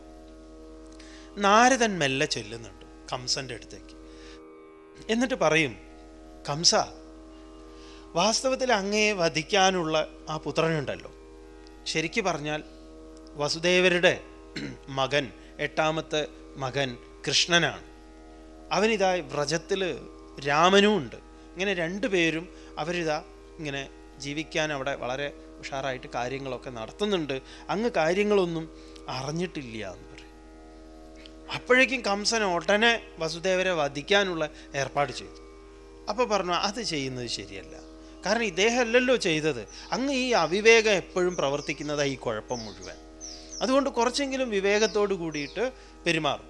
നാരദൻ മെല്ലെ ചെല്ലുന്നുണ്ട് കംസന്റെ അടുത്തേക്ക് എന്നിട്ട് പറയും കംസ വാസ്തവത്തിൽ അങ്ങയെ വധിക്കാനുള്ള ആ പുത്രനുണ്ടല്ലോ ശരിക്കു പറഞ്ഞാൽ വസുദേവരുടെ മകൻ എട്ടാമത്തെ മകൻ കൃഷ്ണനാണ് അവനിതാ വ്രജത്തിൽ രാമനും ഉണ്ട് ഇങ്ങനെ രണ്ടു പേരും അവരിതാ ഇങ്ങനെ ജീവിക്കാൻ അവിടെ വളരെ ഉഷാറായിട്ട് കാര്യങ്ങളൊക്കെ നടത്തുന്നുണ്ട് അങ്ങ് കാര്യങ്ങളൊന്നും അറിഞ്ഞിട്ടില്ല എന്ന് പറയും അപ്പോഴേക്കും കംസൻ ഉടനെ വസുദേവരെ വധിക്കാനുള്ള ഏർപ്പാട് ചെയ്തു അപ്പോൾ പറഞ്ഞു അത് ചെയ്യുന്നത് ശരിയല്ല കാരണം ഇദ്ദേഹമല്ലല്ലോ ചെയ്തത് അങ്ങ് ഈ അവിവേകം എപ്പോഴും പ്രവർത്തിക്കുന്നതാണ് ഈ കുഴപ്പം മുഴുവൻ അതുകൊണ്ട് കുറച്ചെങ്കിലും വിവേകത്തോട് കൂടിയിട്ട് പെരുമാറും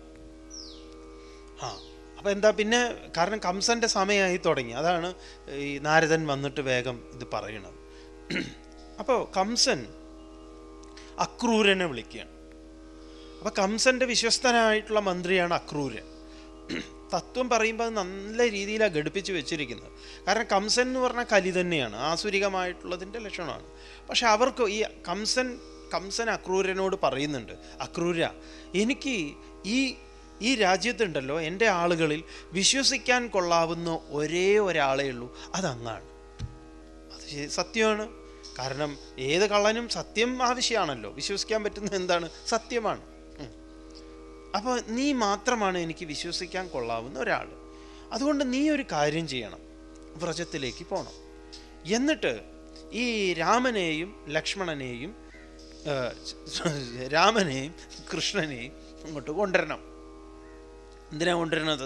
ആ അപ്പോൾ എന്താ പിന്നെ കാരണം കംസൻ്റെ സമയമായി തുടങ്ങി അതാണ് ഈ നാരദൻ വന്നിട്ട് വേഗം ഇത് പറയണത് അപ്പോൾ കംസൻ അക്രൂരനെ വിളിക്കുകയാണ് അപ്പോൾ കംസൻ്റെ വിശ്വസ്തനായിട്ടുള്ള മന്ത്രിയാണ് അക്രൂരൻ തത്വം പറയുമ്പോൾ അത് നല്ല രീതിയിലാണ് ഘടിപ്പിച്ച് വെച്ചിരിക്കുന്നത് കാരണം കംസൻ എന്ന് പറഞ്ഞാൽ കലി തന്നെയാണ് ആസുരികമായിട്ടുള്ളതിൻ്റെ ലക്ഷണമാണ് പക്ഷെ അവർക്ക് ഈ കംസൻ കംസൻ അക്രൂരനോട് പറയുന്നുണ്ട് അക്രൂര എനിക്ക് ഈ ഈ രാജ്യത്തുണ്ടല്ലോ എൻ്റെ ആളുകളിൽ വിശ്വസിക്കാൻ കൊള്ളാവുന്ന ഒരേ ഒരാളേ ഉള്ളൂ അതങ്ങാണ് അത് ശരി- സത്യമാണ് കാരണം ഏത് കള്ളനും സത്യം ആവശ്യമാണല്ലോ വിശ്വസിക്കാൻ പറ്റുന്ന എന്താണ് സത്യമാണ് ഉം. അപ്പോൾ നീ മാത്രമാണ് എനിക്ക് വിശ്വസിക്കാൻ കൊള്ളാവുന്ന ഒരാൾ അതുകൊണ്ട് നീ ഒരു കാര്യം ചെയ്യണം വ്രജത്തിലേക്ക് പോകണം എന്നിട്ട് ഈ രാമനെയും ലക്ഷ്മണനെയും ആ, രാമനെയും കൃഷ്ണനെയും ഇങ്ങോട്ട് കൊണ്ടുവരണം എന്തിനാ കൊണ്ടുവരുന്നത്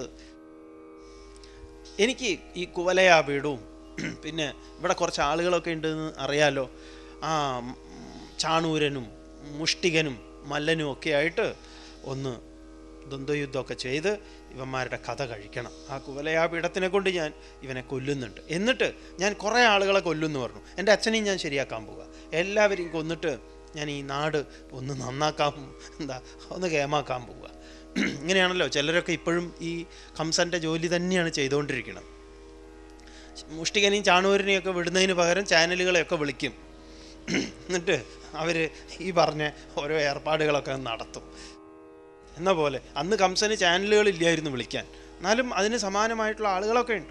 എനിക്ക് ഈ കുവലയാപീഠവും പിന്നെ ഇവിടെ കുറച്ച് ആളുകളൊക്കെ ഉണ്ടെന്ന് അറിയാലോ ആ ഉം, ചാണൂരനും മുഷ്ടികനും മല്ലനും ഒക്കെ ആയിട്ട് ഒന്ന് ദ്വന്ദ്വയുദ്ധമൊക്കെ ചെയ്ത് ഇവന്മാരുടെ കഥ കഴിക്കണം ആ കുവലയാപീഠത്തിനെ കൊണ്ട് ഞാൻ ഇവനെ കൊല്ലുന്നുണ്ട് എന്നിട്ട് ഞാൻ കുറേ ആളുകളെ കൊല്ലുമെന്ന് പറഞ്ഞു എൻ്റെ അച്ഛനെയും ഞാൻ ശരിയാക്കാൻ പോവുക എല്ലാവരെയും കൊന്നിട്ട് ഞാൻ ഈ നാട് ഒന്ന് നന്നാക്കാൻ എന്താ ഒന്ന് കേമാക്കാൻ പോവുക ഇങ്ങനെയാണല്ലോ ചിലരൊക്കെ ഇപ്പോഴും ഈ കംസൻ്റെ ജോലി തന്നെയാണ് ചെയ്തുകൊണ്ടിരിക്കുന്നത് മുഷ്ടികനെയും ചാണൂരിനെയും ഒക്കെ വിടുന്നതിന് പകരം ചാനലുകളെയൊക്കെ വിളിക്കും എന്നിട്ട് അവർ ഈ പറഞ്ഞ ഓരോ ഏർപ്പാടുകളൊക്കെ നടത്തും എന്ന പോലെ അന്ന് കംസന് ചാനലുകളില്ലായിരുന്നു വിളിക്കാൻ എന്നാലും അതിന് സമാനമായിട്ടുള്ള ആളുകളൊക്കെ ഉണ്ട്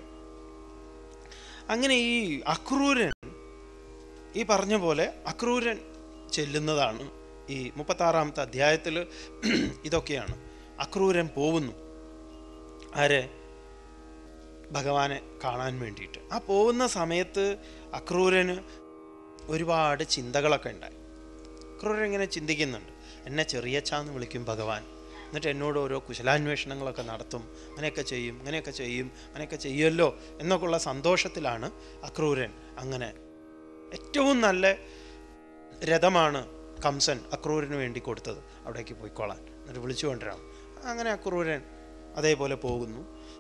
അങ്ങനെ ഈ അക്രൂരൻ ഈ പറഞ്ഞ പോലെ അക്രൂരൻ ചെല്ലുന്നതാണ് ഈ മുപ്പത്താറാമത്തെ അധ്യായത്തിൽ ഇതൊക്കെയാണ് അക്രൂരൻ പോകുന്നു ആരെ ഭഗവാനെ കാണാൻ വേണ്ടിയിട്ട് ആ പോകുന്ന സമയത്ത് അക്രൂരന് ഒരുപാട് ചിന്തകളൊക്കെ ഉണ്ടായി അക്രൂരൻ ഇങ്ങനെ ചിന്തിക്കുന്നുണ്ട് എന്നെ ചെറിയച്ചാന്ന് വിളിക്കും ഭഗവാൻ എന്നിട്ട് എന്നോട് ഓരോ കുശലാന്വേഷണങ്ങളൊക്കെ നടത്തും അങ്ങനെയൊക്കെ ചെയ്യും അങ്ങനെയൊക്കെ ചെയ്യും അങ്ങനെയൊക്കെ ചെയ്യുമല്ലോ എന്നൊക്കെയുള്ള സന്തോഷത്തിലാണ് അക്രൂരൻ അങ്ങനെ ഏറ്റവും നല്ല രഥമാണ് കംസൻ അക്രൂരന് വേണ്ടി കൊടുത്തത് അവിടേക്ക് പോയിക്കോളാൻ എന്നിട്ട് വിളിച്ചു കൊണ്ടുവരാം അങ്ങനെ അക്രൂരൻ അതേപോലെ പോകുന്നു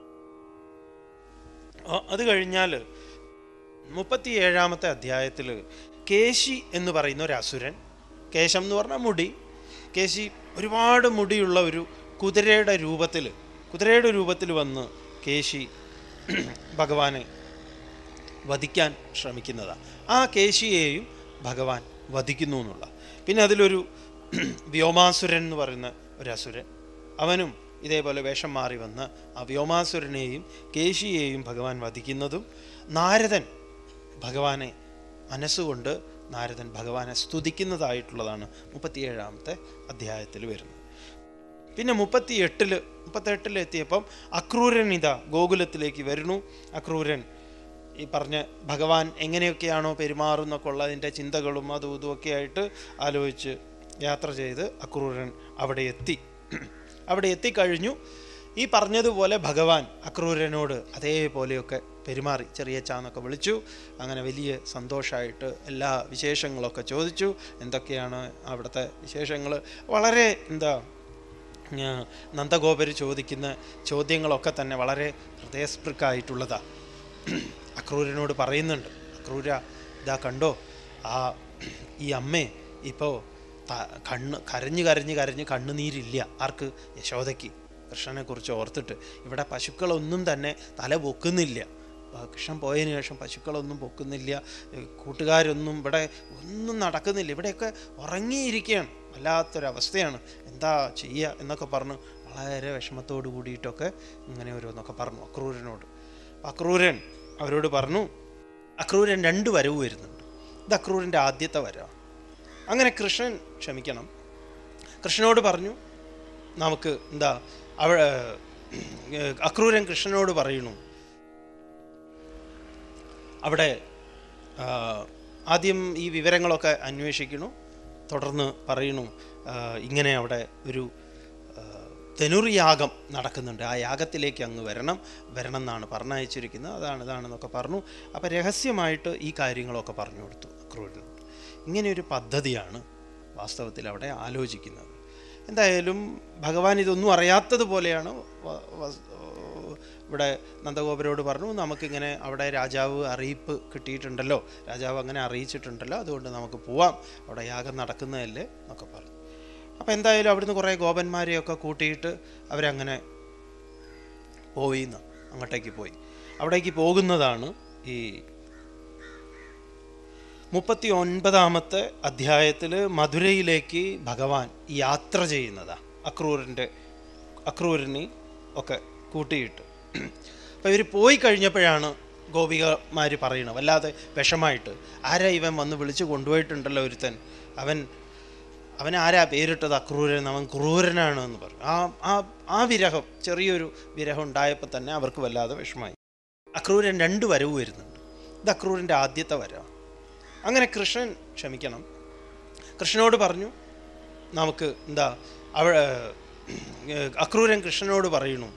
ആ, അത് കഴിഞ്ഞാൽ മുപ്പത്തി ഏഴാമത്തെ അധ്യായത്തിൽ കേശി എന്ന് പറയുന്ന ഒരു അസുരൻ കേശം എന്ന് പറഞ്ഞാൽ മുടി കേശി ഒരുപാട് മുടിയുള്ള ഒരു കുതിരയുടെ രൂപത്തിൽ കുതിരയുടെ രൂപത്തിൽ വന്ന് കേശി ഭഗവാനെ വധിക്കാൻ ശ്രമിക്കുന്നതാണ് ആ കേശിയെയും ഭഗവാൻ വധിക്കുന്നു എന്നുള്ള പിന്നെ അതിലൊരു വ്യോമാസുരൻ എന്ന് പറയുന്ന ഒരു അസുരൻ അവനും ഇതേപോലെ വേഷം മാറി വന്ന് ആ വ്യോമാസുരനെയും കേശിയെയും ഭഗവാൻ വധിക്കുന്നതും നാരദൻ ഭഗവാനെ മനസ്സുകൊണ്ട് നാരദൻ ഭഗവാനെ സ്തുതിക്കുന്നതായിട്ടുള്ളതാണ് മുപ്പത്തിയേഴാമത്തെ അധ്യായത്തിൽ വരുന്നത് പിന്നെ മുപ്പത്തി എട്ടില് മുപ്പത്തെട്ടിൽ എത്തിയപ്പം അക്രൂരൻ ഇതാ ഗോകുലത്തിലേക്ക് വരുന്നു അക്രൂരൻ ഈ പറഞ്ഞ ഭഗവാൻ എങ്ങനെയൊക്കെയാണോ പെരുമാറുന്നൊക്കെ ഉള്ളതിൻ്റെ ചിന്തകളും അതും ഇതും ഒക്കെ ആയിട്ട് ആലോചിച്ച് യാത്ര ചെയ്ത് അക്രൂരൻ അവിടെ എത്തി അവിടെ എത്തിക്കഴിഞ്ഞു ഈ പറഞ്ഞതുപോലെ ഭഗവാൻ അക്രൂരനോട് അതേപോലെയൊക്കെ പെരുമാറി ചെറിയ ചാന്നൊക്കെ വിളിച്ചു അങ്ങനെ വലിയ സന്തോഷമായിട്ട് എല്ലാ വിശേഷങ്ങളൊക്കെ ചോദിച്ചു എന്തൊക്കെയാണ് അവിടുത്തെ വിശേഷങ്ങൾ വളരെ എന്താ ഞാ- നന്ദഗോപര് ചോദിക്കുന്ന ചോദ്യങ്ങളൊക്കെ തന്നെ വളരെ ഹൃദയസ്പൃക്കായിട്ടുള്ളതാണ് അക്രൂരനോട് പറയുന്നുണ്ട് അക്രൂര ഇതാ കണ്ടോ ആ ഈ അമ്മേ ഇപ്പോൾ കണ്ണ് കരഞ്ഞ് കരഞ്ഞ് കരഞ്ഞ് കണ്ണുനീരില്ല ആർക്ക് യശോദയ്ക്ക് കൃഷ്ണനെക്കുറിച്ച് ഓർത്തിട്ട് ഇവിടെ പശുക്കളൊന്നും തന്നെ തല പൊക്കുന്നില്ല ആ, കൃഷ്ണൻ പോയതിനു ശേഷം പശുക്കളൊന്നും പൊക്കുന്നില്ല ഏ, കൂട്ടുകാരൊന്നും ഇവിടെ ഒന്നും നടക്കുന്നില്ല ഇവിടെയൊക്കെ ഉറങ്ങിയിരിക്കുകയാണ് വല്ലാത്തൊരവസ്ഥയാണ് എന്താ ചെയ്യുക എന്നൊക്കെ പറഞ്ഞ് വളരെ വിഷമത്തോട് കൂടിയിട്ടൊക്കെ ഇങ്ങനെ ഓരോന്നൊക്കെ പറഞ്ഞു അക്രൂരനോട് അപ്പം അക്രൂരൻ അവരോട് പറഞ്ഞു അക്രൂരൻ രണ്ട് വരവ് വരുന്നുണ്ട് ഇത് അക്രൂരൻ്റെ ആദ്യത്തെ വരവാണ് അങ്ങനെ കൃഷ്ണൻ ക്ഷമിക്കണം കൃഷ്ണനോട് പറഞ്ഞു നമുക്ക് എന്താ അവ ഏർ, അക്രൂരൻ കൃഷ്ണനോട് പറയുന്നു അവിടെ ആ, ആദ്യം ഈ വിവരങ്ങളൊക്കെ അന്വേഷിക്കണു തുടർന്ന് പറയണു ആ, ഇങ്ങനെ അവിടെ ഒരു ആ, ധനുർയാഗം നടക്കുന്നുണ്ട് ആ യാഗത്തിലേക്ക് അങ്ങ് വരണം വരണം എന്നാണ് പറഞ്ഞയച്ചിരിക്കുന്നത് അതാണ് ഇതാണെന്നൊക്കെ പറഞ്ഞു അപ്പോൾ രഹസ്യമായിട്ട് ഈ കാര്യങ്ങളൊക്കെ പറഞ്ഞു കൊടുത്തു അക്രൂരനോട് ഇങ്ങനെയൊരു പദ്ധതിയാണ് വാസ്തവത്തിൽ അവിടെ ആലോചിക്കുന്നത് എന്തായാലും ഭഗവാൻ ഇതൊന്നും അറിയാത്തതുപോലെയാണ് വ- വ- ഇവിടെ നന്ദഗോപരോട് പറഞ്ഞു നമുക്കിങ്ങനെ അവിടെ രാജാവ് അറിയിപ്പ് കിട്ടിയിട്ടുണ്ടല്ലോ രാജാവ് അങ്ങനെ അറിയിച്ചിട്ടുണ്ടല്ലോ അതുകൊണ്ട് നമുക്ക് പോവാം അവിടെ യാഗം നടക്കുന്നതല്ലേ എന്നൊക്കെ പറഞ്ഞു അപ്പോൾ എന്തായാലും അവിടുന്ന് കുറേ ഗോപന്മാരെയൊക്കെ കൂട്ടിയിട്ട് അവരങ്ങനെ പോയി എന്ന് അങ്ങോട്ടേക്ക് പോയി അവിടേക്ക് പോകുന്നതാണ് ഈ മുപ്പത്തി ഒൻപതാമത്തെ അധ്യായത്തിൽ മധുരയിലേക്ക് ഭഗവാൻ യാത്ര ചെയ്യുന്നതാണ് അക്രൂരൻ്റെ അക്രൂരനെ ഒക്കെ കൂട്ടിയിട്ട് അപ്പോൾ ഇവർ പോയി കഴിഞ്ഞപ്പോഴാണ് ഗോപികമാർ പറയണത് വല്ലാതെ വിഷമായിട്ട് ആരാ ഇവൻ വന്ന് വിളിച്ച് കൊണ്ടുപോയിട്ടുണ്ടല്ലോ ഒരുത്തൻ അവൻ അവൻ ആരാ പേരിട്ടത് അക്രൂരൻ അവൻ ക്രൂരനാണ് എന്ന് പറഞ്ഞു ആ ആ ആ വിരഹം ചെറിയൊരു വിരഹം ഉണ്ടായപ്പോൾ തന്നെ അവർക്ക് വല്ലാതെ വിഷമായി അക്രൂരൻ രണ്ട് വരവ് വരുന്നുണ്ട് ഇത് അക്രൂരൻ്റെ ആദ്യത്തെ വരവാണ് അങ്ങനെ കൃഷ്ണൻ ക്ഷമിക്കണം കൃഷ്ണനോട് പറഞ്ഞു നമുക്ക് എന്താ അവ ഏർ, അക്രൂരൻ കൃഷ്ണനോട് പറയണു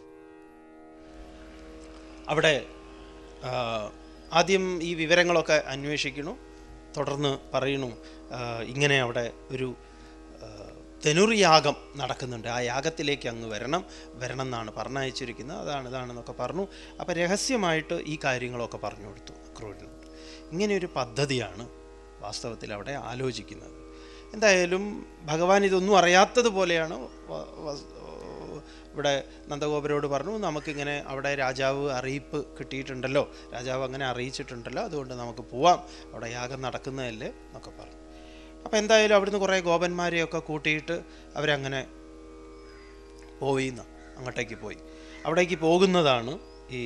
അവിടെ ആ, ആദ്യം ഈ വിവരങ്ങളൊക്കെ അന്വേഷിക്കണു തുടർന്ന് പറയണു ആ, ഇങ്ങനെ അവിടെ ഒരു ആ, ധനുർയാഗം നടക്കുന്നുണ്ട് ആ യാഗത്തിലേക്ക് അങ്ങ് വരണം വരണം എന്നാണ് പറഞ്ഞയച്ചിരിക്കുന്നത് അതാണ് ഇതാണെന്നൊക്കെ പറഞ്ഞു അപ്പോൾ രഹസ്യമായിട്ട് ഈ കാര്യങ്ങളൊക്കെ പറഞ്ഞു കൊടുത്തു അക്രൂരനോട് ഇങ്ങനെയൊരു പദ്ധതിയാണ് വാസ്തവത്തിൽ അവിടെ ആലോചിക്കുന്നത് എന്തായാലും ഭഗവാൻ ഇതൊന്നും അറിയാത്തതുപോലെയാണ് വ- വ- ഇവിടെ നന്ദഗോപരോട് പറഞ്ഞു നമുക്കിങ്ങനെ അവിടെ രാജാവ് അറിയിപ്പ് കിട്ടിയിട്ടുണ്ടല്ലോ രാജാവ് അങ്ങനെ അറിയിച്ചിട്ടുണ്ടല്ലോ അതുകൊണ്ട് നമുക്ക് പോവാം അവിടെ യാഗം നടക്കുന്നതല്ലേ എന്നൊക്കെ പറഞ്ഞു അപ്പോൾ എന്തായാലും അവിടുന്ന് കുറേ ഗോപന്മാരെയൊക്കെ കൂട്ടിയിട്ട് അവരങ്ങനെ പോയി എന്ന് അങ്ങോട്ടേക്ക് പോയി അവിടേക്ക് പോകുന്നതാണ് ഈ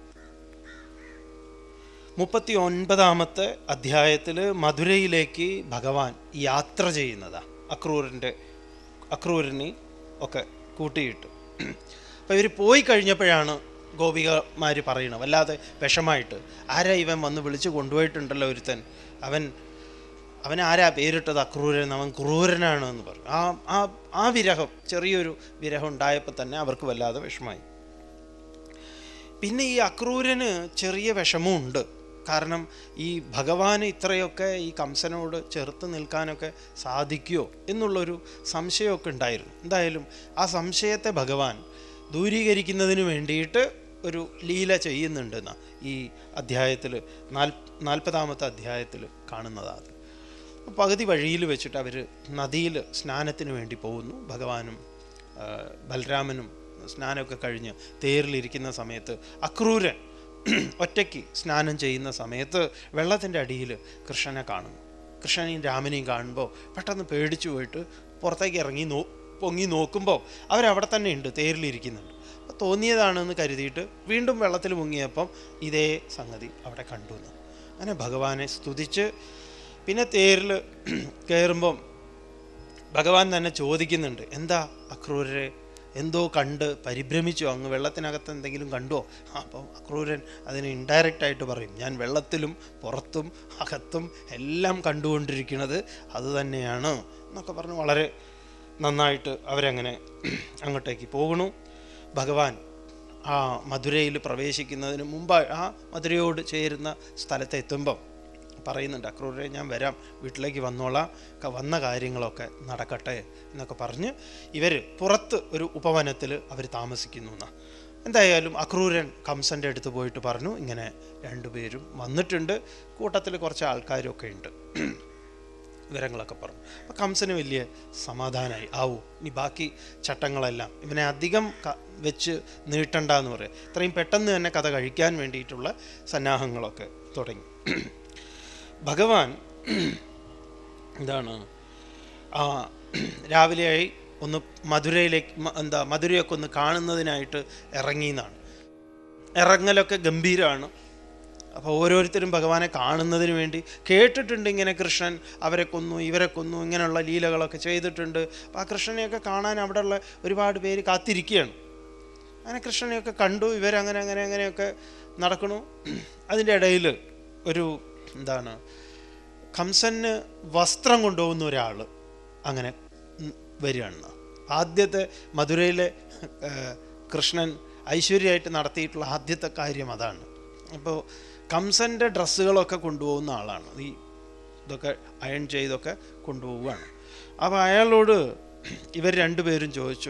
മുപ്പത്തി ഒൻപതാമത്തെ അധ്യായത്തിൽ മധുരയിലേക്ക് ഭഗവാൻ യാത്ര ചെയ്യുന്നതാണ് അക്രൂരൻ്റെ അക്രൂരനെ ഒക്കെ കൂട്ടിയിട്ട് അപ്പോൾ ഇവർ പോയി കഴിഞ്ഞപ്പോഴാണ് ഗോപികമാർ പറയണത് വല്ലാതെ വിഷമായിട്ട് ആരാ ഇവൻ വന്ന് വിളിച്ച് കൊണ്ടുപോയിട്ടുണ്ടല്ലോ ഒരുത്തൻ അവൻ അവൻ ആരാ പേരിട്ടത് അക്രൂരൻ അവൻ ക്രൂരനാണ് എന്ന് പറഞ്ഞു ആ ആ ആ വിരഹം ചെറിയൊരു വിരഹം ഉണ്ടായപ്പോൾ തന്നെ അവർക്ക് വല്ലാതെ വിഷമായി പിന്നെ ഈ അക്രൂരന് ചെറിയ വിഷമമുണ്ട് കാരണം ഈ ഭഗവാന് ഇത്രയൊക്കെ ഈ കംസനോട് ചെറുത്ത് നിൽക്കാനൊക്കെ സാധിക്കുമോ എന്നുള്ളൊരു സംശയമൊക്കെ ഉണ്ടായിരുന്നു എന്തായാലും ആ സംശയത്തെ ഭഗവാൻ ദൂരീകരിക്കുന്നതിന് വേണ്ടിയിട്ട് ഒരു ലീല ചെയ്യുന്നുണ്ടെന്ന ഈ അധ്യായത്തിൽ നാൽ നാൽപ്പതാമത്തെ അധ്യായത്തിൽ കാണുന്നതാണ് പകുതി വഴിയിൽ വെച്ചിട്ട് അവർ നദിയിൽ സ്നാനത്തിന് വേണ്ടി പോകുന്നു ഭഗവാനും ആ, ബലരാമനും സ്നാനമൊക്കെ കഴിഞ്ഞ് തേരിലിരിക്കുന്ന സമയത്ത് അക്രൂരൻ ഒറ്റയ്ക്ക് സ്നാനം ചെയ്യുന്ന സമയത്ത് വെള്ളത്തിൻ്റെ അടിയിൽ കൃഷ്ണനെ കാണുന്നു കൃഷ്ണനെയും രാമനെയും കാണുമ്പോൾ പെട്ടെന്ന് പേടിച്ചു പോയിട്ട് പുറത്തേക്ക് ഇറങ്ങി നോ പൊങ്ങി നോക്കുമ്പോൾ അവരവിടെ തന്നെ ഉണ്ട് തേരിലിരിക്കുന്നുണ്ട് അപ്പോൾ തോന്നിയതാണെന്ന് കരുതിയിട്ട് വീണ്ടും വെള്ളത്തിൽ മുങ്ങിയപ്പം ഇതേ സംഗതി അവിടെ കണ്ടു എന്ന്. അങ്ങനെ ഭഗവാനെ സ്തുതിച്ച് പിന്നെ തേരിൽ കയറുമ്പം ഭഗവാൻ തന്നെ ചോദിക്കുന്നുണ്ട് എന്താ അക്രൂരരെ എന്തോ കണ്ട് പരിഭ്രമിച്ചോ അങ്ങ് വെള്ളത്തിനകത്ത് എന്തെങ്കിലും കണ്ടോ അപ്പോൾ അക്രൂരൻ അതിന് ഇൻഡയറക്റ്റ് ആയിട്ട് പറയും ഞാൻ വെള്ളത്തിലും പുറത്തും അകത്തും എല്ലാം കണ്ടുകൊണ്ടിരിക്കുന്നത് അത് തന്നെയാണ് എന്നൊക്കെ പറഞ്ഞ് വളരെ നന്നായിട്ട് അവരങ്ങനെ അങ്ങോട്ടേക്ക് പോകണു ഭഗവാൻ ആ മധുരയിൽ പ്രവേശിക്കുന്നതിന് മുമ്പ് ആ മധുരയോട് ചേരുന്ന സ്ഥലത്ത് എത്തുമ്പം പറയുന്നുണ്ട് അക്രൂരെ ഞാൻ വരാം വീട്ടിലേക്ക് വന്നോളാം ക- വന്ന കാര്യങ്ങളൊക്കെ നടക്കട്ടെ എന്നൊക്കെ പറഞ്ഞ് ഇവർ പുറത്ത് ഒരു ഉപവനത്തിൽ അവർ താമസിക്കുന്നു എന്നാ എന്തായാലും അക്രൂരൻ കംസൻ്റെ അടുത്ത് പോയിട്ട് പറഞ്ഞു ഇങ്ങനെ രണ്ടുപേരും വന്നിട്ടുണ്ട് കൂട്ടത്തിൽ കുറച്ച് ആൾക്കാരൊക്കെ ഉണ്ട് വിവരങ്ങളൊക്കെ പറഞ്ഞു അപ്പം കംസന് വലിയ സമാധാനമായി ആവൂ ഇനി ബാക്കി ചട്ടങ്ങളെല്ലാം ഇവനെ അധികം ക- വെച്ച് നീട്ടണ്ട എന്ന് പറയാം ഇത്രയും പെട്ടെന്ന് തന്നെ കഥ കഴിക്കാൻ വേണ്ടിയിട്ടുള്ള സന്നാഹങ്ങളൊക്കെ തുടങ്ങി ഭഗവാൻ എന്താണ് ആ രാവിലെയായി ഒന്ന് മധുരയിലേക്ക് മ- എന്താ മധുരയൊക്കെ ഒന്ന് കാണുന്നതിനായിട്ട് ഇറങ്ങി എന്നാണ് ഇറങ്ങലൊക്കെ ഗംഭീരമാണ് അപ്പോൾ ഓരോരുത്തരും ഭഗവാനെ കാണുന്നതിന് വേണ്ടി കേട്ടിട്ടുണ്ട് ഇങ്ങനെ കൃഷ്ണൻ അവരെ കൊന്നു ഇവരെ കൊന്നു ഇങ്ങനെയുള്ള ലീലകളൊക്കെ ചെയ്തിട്ടുണ്ട് അപ്പോൾ ആ കൃഷ്ണനെയൊക്കെ കാണാൻ അവിടെയുള്ള ഒരുപാട് പേര് കാത്തിരിക്കുകയാണ് അങ്ങനെ കൃഷ്ണനെയൊക്കെ കണ്ടു ഇവരങ്ങനെ അങ്ങനെ അങ്ങനെയൊക്കെ നടക്കണു അതിൻ്റെ ഇടയിൽ ഒരു എന്താണ് കംസന് വസ്ത്രം കൊണ്ടുപോകുന്ന ഒരാൾ അങ്ങനെ ഉം വരികയാണ് ആദ്യത്തെ മധുരയിലെ ആ, കൃഷ്ണൻ ഐശ്വര്യമായിട്ട് നടത്തിയിട്ടുള്ള ആദ്യത്തെ കാര്യം അതാണ് അപ്പോൾ കംസൻ്റെ ഡ്രസ്സുകളൊക്കെ കൊണ്ടുപോകുന്ന ആളാണ് ഈ ഇതൊക്കെ അയൺ ചെയ്തൊക്കെ കൊണ്ടുപോവുകയാണ് അപ്പോൾ അയാളോട് ഇവർ രണ്ടുപേരും ചോദിച്ചു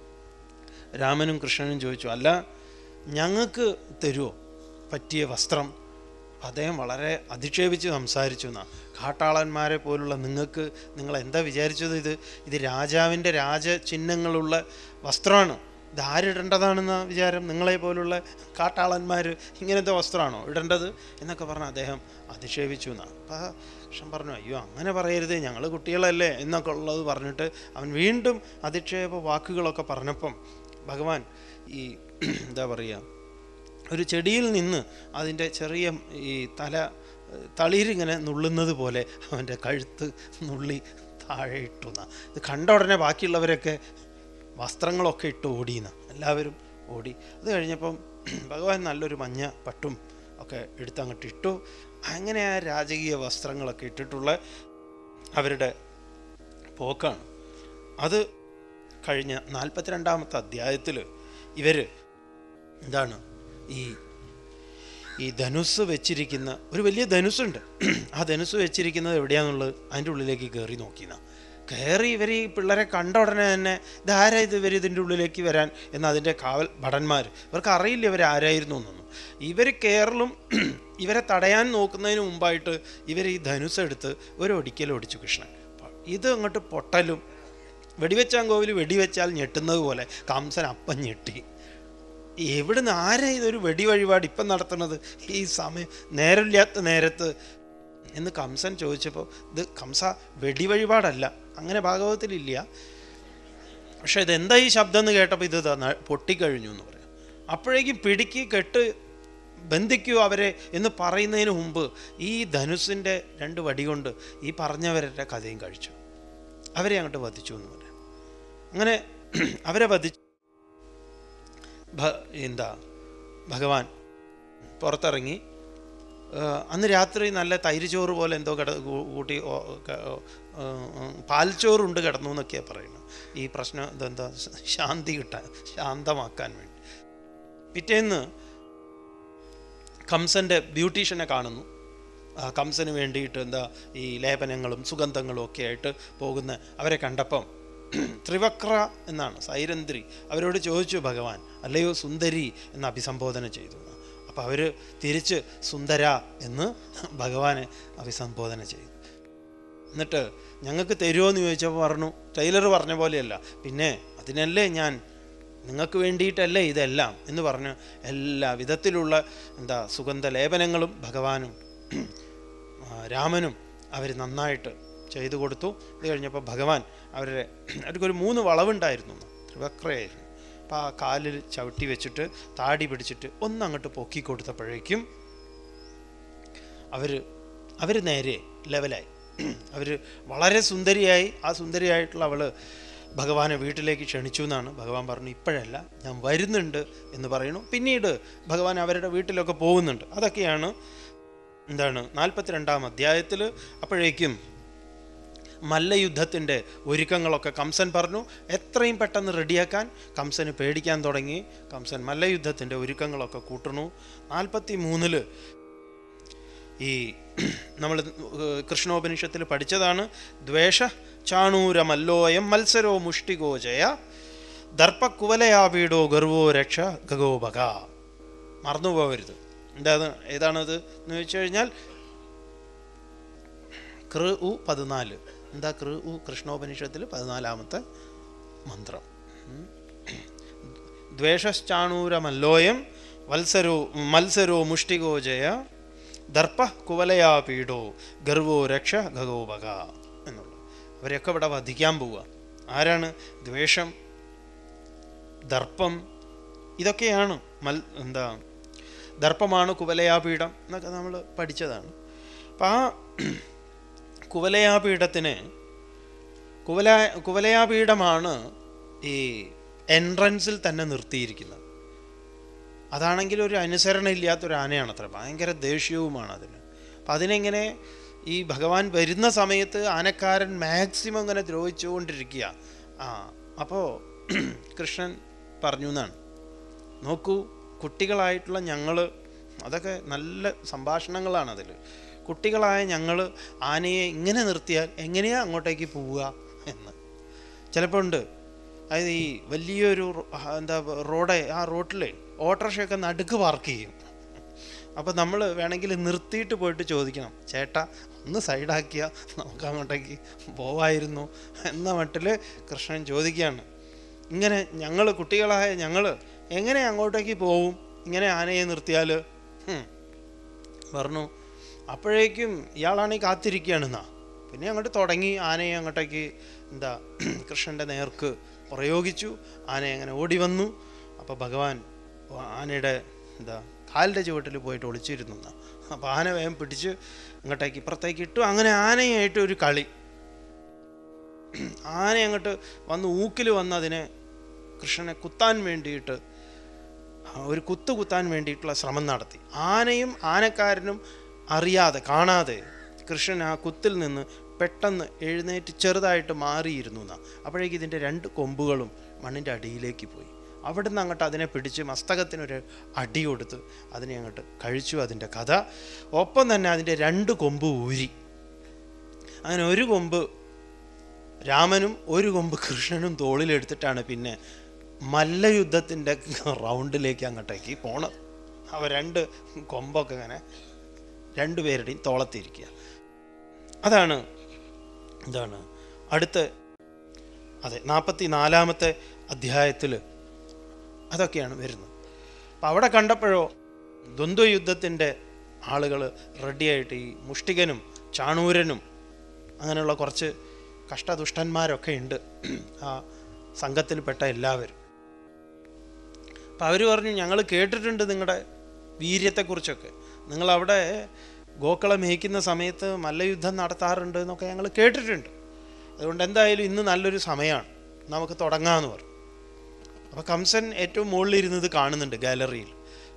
രാമനും കൃഷ്ണനും ചോദിച്ചു അല്ല ഞങ്ങൾക്ക് തരുമോ പറ്റിയ വസ്ത്രം അദ്ദേഹം വളരെ അധിക്ഷേപിച്ച് സംസാരിച്ചു എന്നാ കാട്ടാളന്മാരെ പോലുള്ള നിങ്ങൾക്ക് നിങ്ങൾ എന്താ വിചാരിച്ചത് ഇത് ഇത് രാജാവിൻ്റെ രാജചിഹ്നങ്ങളുള്ള വസ്ത്രമാണ് ഇത് ആരിടേണ്ടതാണെന്ന വിചാരം നിങ്ങളെ പോലുള്ള കാട്ടാളന്മാർ ഇങ്ങനത്തെ വസ്ത്രമാണോ ഇടേണ്ടത് എന്നൊക്കെ പറഞ്ഞ് അദ്ദേഹം അധിക്ഷേപിച്ചു എന്നാണ് അപ്പോൾ കൃഷ്ണൻ പറഞ്ഞു അയ്യോ അങ്ങനെ പറയരുത് ഞങ്ങൾ കുട്ടികളല്ലേ എന്നൊക്കെ ഉള്ളത് പറഞ്ഞിട്ട് അവൻ വീണ്ടും അധിക്ഷേപ വാക്കുകളൊക്കെ പറഞ്ഞപ്പം ഭഗവാൻ ഈ എന്താ പറയുക ഒരു ചെടിയിൽ നിന്ന് അതിൻ്റെ ചെറിയ ഈ തല ഏഹ്, തളിരിങ്ങനെ നുള്ളുന്നത് പോലെ അവൻ്റെ കഴുത്ത് നുള്ളി താഴെ ഇട്ടു എന്നാ ഇത് കണ്ട ഉടനെ ബാക്കിയുള്ളവരൊക്കെ വസ്ത്രങ്ങളൊക്കെ ഇട്ട് ഓടിയെന്ന എല്ലാവരും ഓടി അത് കഴിഞ്ഞപ്പം ഭഗവാൻ നല്ലൊരു മഞ്ഞ പട്ടും ഒക്കെ എടുത്ത് അങ്ങോട്ട് ഇട്ടു അങ്ങനെ ആ രാജകീയ വസ്ത്രങ്ങളൊക്കെ ഇട്ടിട്ടുള്ള അവരുടെ പോക്കാണ് അത് കഴിഞ്ഞ നാൽപ്പത്തിരണ്ടാമത്തെ അധ്യായത്തിൽ ഇവർ എന്താണ് ഈ ഈ ധനുസ് വെച്ചിരിക്കുന്ന ഒരു വലിയ ധനുസ്സുണ്ട് ആ ധനുസ് വെച്ചിരിക്കുന്നത് എവിടെയാണെന്നുള്ളത് അതിൻ്റെ ഉള്ളിലേക്ക് കയറി നോക്കിയെന്ന കയറി ഇവർ ഈ പിള്ളേരെ കണ്ട ഉടനെ തന്നെ ഇതാരാ ഇത് ഇവർ ഇതിൻ്റെ ഉള്ളിലേക്ക് വരാൻ എന്ന് അതിൻ്റെ കാവൽ ഭടന്മാർ ഇവർക്ക് അറിയില്ല ഇവർ ആരായിരുന്നു എന്നൊന്നും ഇവർ കയറലും ഇവരെ തടയാൻ നോക്കുന്നതിന് മുമ്പായിട്ട് ഇവർ ഈ ധനുസ് എടുത്ത് ഒരു ഒടിക്കൽ ഒടിച്ചു കൃഷ്ണൻ അപ്പൊ ഇത് അങ്ങോട്ട് പൊട്ടലും വെടിവെച്ചാങ്കോവിൽ വെടിവെച്ചാൽ ഞെട്ടുന്നത് പോലെ കംസൻ അപ്പം ഞെട്ടി എവിടുന്ന് ആരാ ഇതൊരു വെടി വഴിപാട് ഇപ്പം നടത്തുന്നത് ഈ സമയം നേരമില്ലാത്ത നേരത്ത് എന്ന് കംസൻ ചോദിച്ചപ്പോൾ ഇത് കംസ വെടി വഴിപാടല്ല അങ്ങനെ ഭാഗവതത്തിലില്ല പക്ഷെ ഇതെന്താ ഈ ശബ്ദം എന്ന് കേട്ടപ്പോൾ ഇത് ദാ ന- പൊട്ടിക്കഴിഞ്ഞു എന്ന് പറയാം അപ്പോഴേക്കും പിടിക്ക് കെട്ട് ബന്ധിക്കൂ അവരെ എന്ന് പറയുന്നതിന് മുമ്പ് ഈ ധനുസിൻ്റെ രണ്ട് വടി കൊണ്ട് ഈ പറഞ്ഞവരുടെ കഥയും കഴിച്ചു അവരെ അങ്ങോട്ട് വധിച്ചു എന്ന് പറയാം അങ്ങനെ അവരെ വധിച്ചു ഭ- എന്താ ഭഗവാൻ പുറത്തിറങ്ങി ആ, അന്ന് രാത്രി നല്ല തൈരുചോറ് പോലെ എന്തോ കിട കൂ- കൂട്ടി ഓ- ക- ഓ, ആ, ഉം, പാൽച്ചോറുണ്ട് കിടന്നു എന്നൊക്കെയാണ് പറയുന്നത് ഈ പ്രശ്നം ഇതെന്താ ശാന്തി കിട്ടാൻ ശാന്തമാക്കാൻ വേണ്ടി പിറ്റേന്ന് കംസൻ്റെ ബ്യൂട്ടീഷ്യനെ കാണുന്നു ആ കംസന് വേണ്ടിയിട്ട് എന്താ ഈ ലേപനങ്ങളും സുഗന്ധങ്ങളും ഒക്കെ ആയിട്ട് പോകുന്ന അവരെ കണ്ടപ്പം ത്രിവക്ര എന്നാണ് സൈരന്ധ്രി അവരോട് ചോദിച്ചു ഭഗവാൻ അല്ലയോ സുന്ദരി എന്ന് അഭിസംബോധന ചെയ്തു അപ്പോൾ അവർ തിരിച്ച് സുന്ദര എന്ന് ഭഗവാനെ അഭിസംബോധന ചെയ്തു എന്നിട്ട് ഞങ്ങൾക്ക് തരുമോ എന്ന് ചോദിച്ചപ്പോൾ പറഞ്ഞു ടൈലർ പറഞ്ഞ പോലെയല്ല പിന്നെ അതിനല്ലേ ഞാൻ നിങ്ങൾക്ക് വേണ്ടിയിട്ടല്ലേ ഇതെല്ലാം എന്ന് പറഞ്ഞ് എല്ലാ വിധത്തിലുള്ള എന്താ സുഗന്ധ ലേപനങ്ങളും ഭഗവാനും ആ, രാമനും അവർ നന്നായിട്ട് ചെയ്തു കൊടുത്തു ഇത് കഴിഞ്ഞപ്പോൾ ഭഗവാൻ അവരുടെ അവർക്കൊരു മൂന്ന് വളവുണ്ടായിരുന്നു ത്രിവക്രയായിരുന്നു അപ്പോൾ ആ കാലിൽ ചവിട്ടി വെച്ചിട്ട് താടി പിടിച്ചിട്ട് ഒന്നങ്ങോട്ട് പൊക്കി കൊടുത്തപ്പോഴേക്കും അവർ അവർ നേരെ ലെവലായി അവർ വളരെ സുന്ദരിയായി ആ സുന്ദരിയായിട്ടുള്ള അവൾ ഭഗവാനെ വീട്ടിലേക്ക് ക്ഷണിച്ചു എന്നാണ് ഭഗവാൻ പറഞ്ഞു ഇപ്പോഴല്ല ഞാൻ വരുന്നുണ്ട് എന്ന് പറയുന്നു പിന്നീട് ഭഗവാൻ അവരുടെ വീട്ടിലൊക്കെ പോകുന്നുണ്ട് അതൊക്കെയാണ് എന്താണ് നാൽപ്പത്തിരണ്ടാം അധ്യായത്തിൽ അപ്പോഴേക്കും മല്ലയുദ്ധത്തിൻ്റെ ഒരുക്കങ്ങളൊക്കെ കംസൻ പറഞ്ഞു എത്രയും പെട്ടെന്ന് റെഡിയാക്കാൻ കംസന് പേടിക്കാൻ തുടങ്ങി കംസൻ മല്ലയുദ്ധത്തിൻ്റെ ഒരുക്കങ്ങളൊക്കെ കൂട്ടണു നാൽപ്പത്തി മൂന്നില് ഈ നമ്മൾ കൃഷ്ണോപനിഷത്തിൽ പഠിച്ചതാണ് ദ്വേഷ ചാണൂര മല്ലോയം മത്സരോ മുഷ്ടികോ ജയ ദർപ്പക്കുവലയാവീടോ ഗർവോ രക്ഷ ഗഗോഭക മറന്നുപോകരുത് എന്താ ഏതാണത് എന്ന് വെച്ച് കഴിഞ്ഞാൽ കൃ ഉ പതിനാല് എന്താ കൃ ഉ കൃഷ്ണോപനിഷത്തിൽ പതിനാലാമത്തെ മന്ത്രം ഉം. ദ്വേഷശ്ചാണൂരമല്ലോയം വത്സരോ മത്സരോ മുഷ്ടികോ ജയ ദർപ്പ കുവലയാ പീഡോ ഗർവോ രക്ഷ ഗഗോപക എന്നുള്ളത് അവരെയൊക്കെ ഇവിടെ വധിക്കാൻ പോവുക ആരാണ് ദ്വേഷം ദർപ്പം ഇതൊക്കെയാണ് മൽ എന്താ ദർപ്പമാണ് കുവലയാപീഠം എന്നൊക്കെ നമ്മൾ പഠിച്ചതാണ് അപ്പം ആ കുവലയാപീഠത്തിന് കുവല കുവലയാപീഠമാണ് ഈ എൻട്രൻസിൽ തന്നെ നിർത്തിയിരിക്കുന്നത് അതാണെങ്കിൽ ഒരു അനുസരണ ഇല്ലാത്തൊരു ആനയാണ് അത്ര ഭയങ്കര ദേഷ്യവുമാണ് അതിന് അപ്പം അതിനെങ്ങനെ ഈ ഭഗവാൻ വരുന്ന സമയത്ത് ആനക്കാരൻ മാക്സിമം ഇങ്ങനെ ദ്രോഹിച്ചുകൊണ്ടിരിക്കുക ആ അപ്പോൾ കൃഷ്ണൻ പറഞ്ഞു എന്നാണ് നോക്കൂ കുട്ടികളായിട്ടുള്ള ഞങ്ങൾ അതൊക്കെ നല്ല സംഭാഷണങ്ങളാണ് അതിൽ കുട്ടികളായ ഞങ്ങൾ ആനയെ ഇങ്ങനെ നിർത്തിയാൽ എങ്ങനെയാണ് അങ്ങോട്ടേക്ക് പോവുക എന്ന് ചിലപ്പോൾ ഉണ്ട് അതായത് ഈ വലിയൊരു റോ- ആ, എന്താ റോഡ് ആ റോട്ടിലെ ഓട്ടോറിക്ഷയൊക്കെ നടുക്ക് പാർക്ക് ചെയ്യും അപ്പോൾ നമ്മൾ വേണമെങ്കിൽ നിർത്തിയിട്ട് പോയിട്ട് ചോദിക്കണം ചേട്ടാ ഒന്ന് സൈഡാക്കിയാൽ നമുക്ക് അങ്ങോട്ടേക്ക് പോവായിരുന്നു എന്ന മട്ടിൽ കൃഷ്ണൻ ചോദിക്കുകയാണ് ഇങ്ങനെ ഞങ്ങൾ കുട്ടികളായ ഞങ്ങൾ എങ്ങനെ അങ്ങോട്ടേക്ക് പോവും ഇങ്ങനെ ആനയെ നിർത്തിയാൽ ഹും. പറഞ്ഞു അപ്പോഴേക്കും ഇയാളാണെങ്കിൽ കാത്തിരിക്കുകയാണെന്നാ പിന്നെ അങ്ങോട്ട് തുടങ്ങി ആനയെ അങ്ങോട്ടേക്ക് എന്താ കൃഷ്ണൻ്റെ നേർക്ക് പ്രയോഗിച്ചു ആന അങ്ങനെ ഓടി വന്നു അപ്പോൾ ഭഗവാൻ ആനയുടെ എന്താ കാലിൻ്റെ ചുവട്ടിൽ പോയിട്ട് ഒളിച്ചിരുന്നു എന്നാ അപ്പോൾ ആന വേഗം പിടിച്ച് അങ്ങോട്ടേക്ക് ഇപ്പുറത്തേക്ക് ഇട്ടു അങ്ങനെ ആനയായിട്ട് ഒരു കളി ആന അങ്ങോട്ട് വന്ന് ഊക്കിൽ വന്ന് അതിനെ കൃഷ്ണനെ കുത്താൻ വേണ്ടിയിട്ട് ആ, ഒരു കുത്തു കുത്താൻ വേണ്ടിയിട്ടുള്ള ശ്രമം നടത്തി ആനയും ആനക്കാരനും അറിയാതെ കാണാതെ കൃഷ്ണൻ ആ കുത്തിൽ നിന്ന് പെട്ടെന്ന് എഴുന്നേറ്റ് ചെറുതായിട്ട് മാറിയിരുന്നു എന്നാ അപ്പോഴേക്ക് ഇതിൻ്റെ രണ്ട് കൊമ്പുകളും മണ്ണിൻ്റെ അടിയിലേക്ക് പോയി അവിടുന്ന് അങ്ങോട്ട് അതിനെ പിടിച്ച് മസ്തകത്തിനൊരു അടി കൊടുത്ത് അതിനെ അങ്ങോട്ട് കഴിച്ചു അതിൻ്റെ കഥ ഒപ്പം തന്നെ അതിൻ്റെ രണ്ട് കൊമ്പ് ഊരി അങ്ങനെ ഒരു കൊമ്പ് രാമനും ഒരു കൊമ്പ് കൃഷ്ണനും തോളിലെടുത്തിട്ടാണ് പിന്നെ മല്ലയുദ്ധത്തിൻ്റെ റൗണ്ടിലേക്ക് അങ്ങോട്ടേക്ക് പോണത് അവ രണ്ട് കൊമ്പൊക്കെ ഇങ്ങനെ രണ്ടുപേരുടെയും തോളത്തിരിക്കുക അതാണ് എന്താണ് അടുത്ത അതെ നാൽപ്പത്തി നാലാമത്തെ അധ്യായത്തിൽ അതൊക്കെയാണ് വരുന്നത് അപ്പം അവിടെ കണ്ടപ്പോഴോ ദ്വന്ദ്വയുദ്ധത്തിൻ്റെ ആളുകൾ റെഡിയായിട്ട് ഈ മുഷ്ടികനും ചാണൂരനും അങ്ങനെയുള്ള കുറച്ച് കഷ്ടദുഷ്ടന്മാരൊക്കെ ഉണ്ട് ആ സംഘത്തിൽപ്പെട്ട എല്ലാവരും അപ്പം അവർ പറഞ്ഞു ഞങ്ങൾ കേട്ടിട്ടുണ്ട് നിങ്ങളുടെ വീര്യത്തെക്കുറിച്ചൊക്കെ നിങ്ങളവിടെ ഗോക്കളെ മേയ്ക്കുന്ന സമയത്ത് മല്ലയുദ്ധം നടത്താറുണ്ട് എന്നൊക്കെ ഞങ്ങൾ കേട്ടിട്ടുണ്ട് അതുകൊണ്ട് എന്തായാലും ഇന്ന് നല്ലൊരു സമയമാണ് നമുക്ക് തുടങ്ങാമെന്ന് പറഞ്ഞു അപ്പോൾ കംസൻ ഏറ്റവും മുകളിലിരുന്നത് കാണുന്നുണ്ട് ഗാലറിയിൽ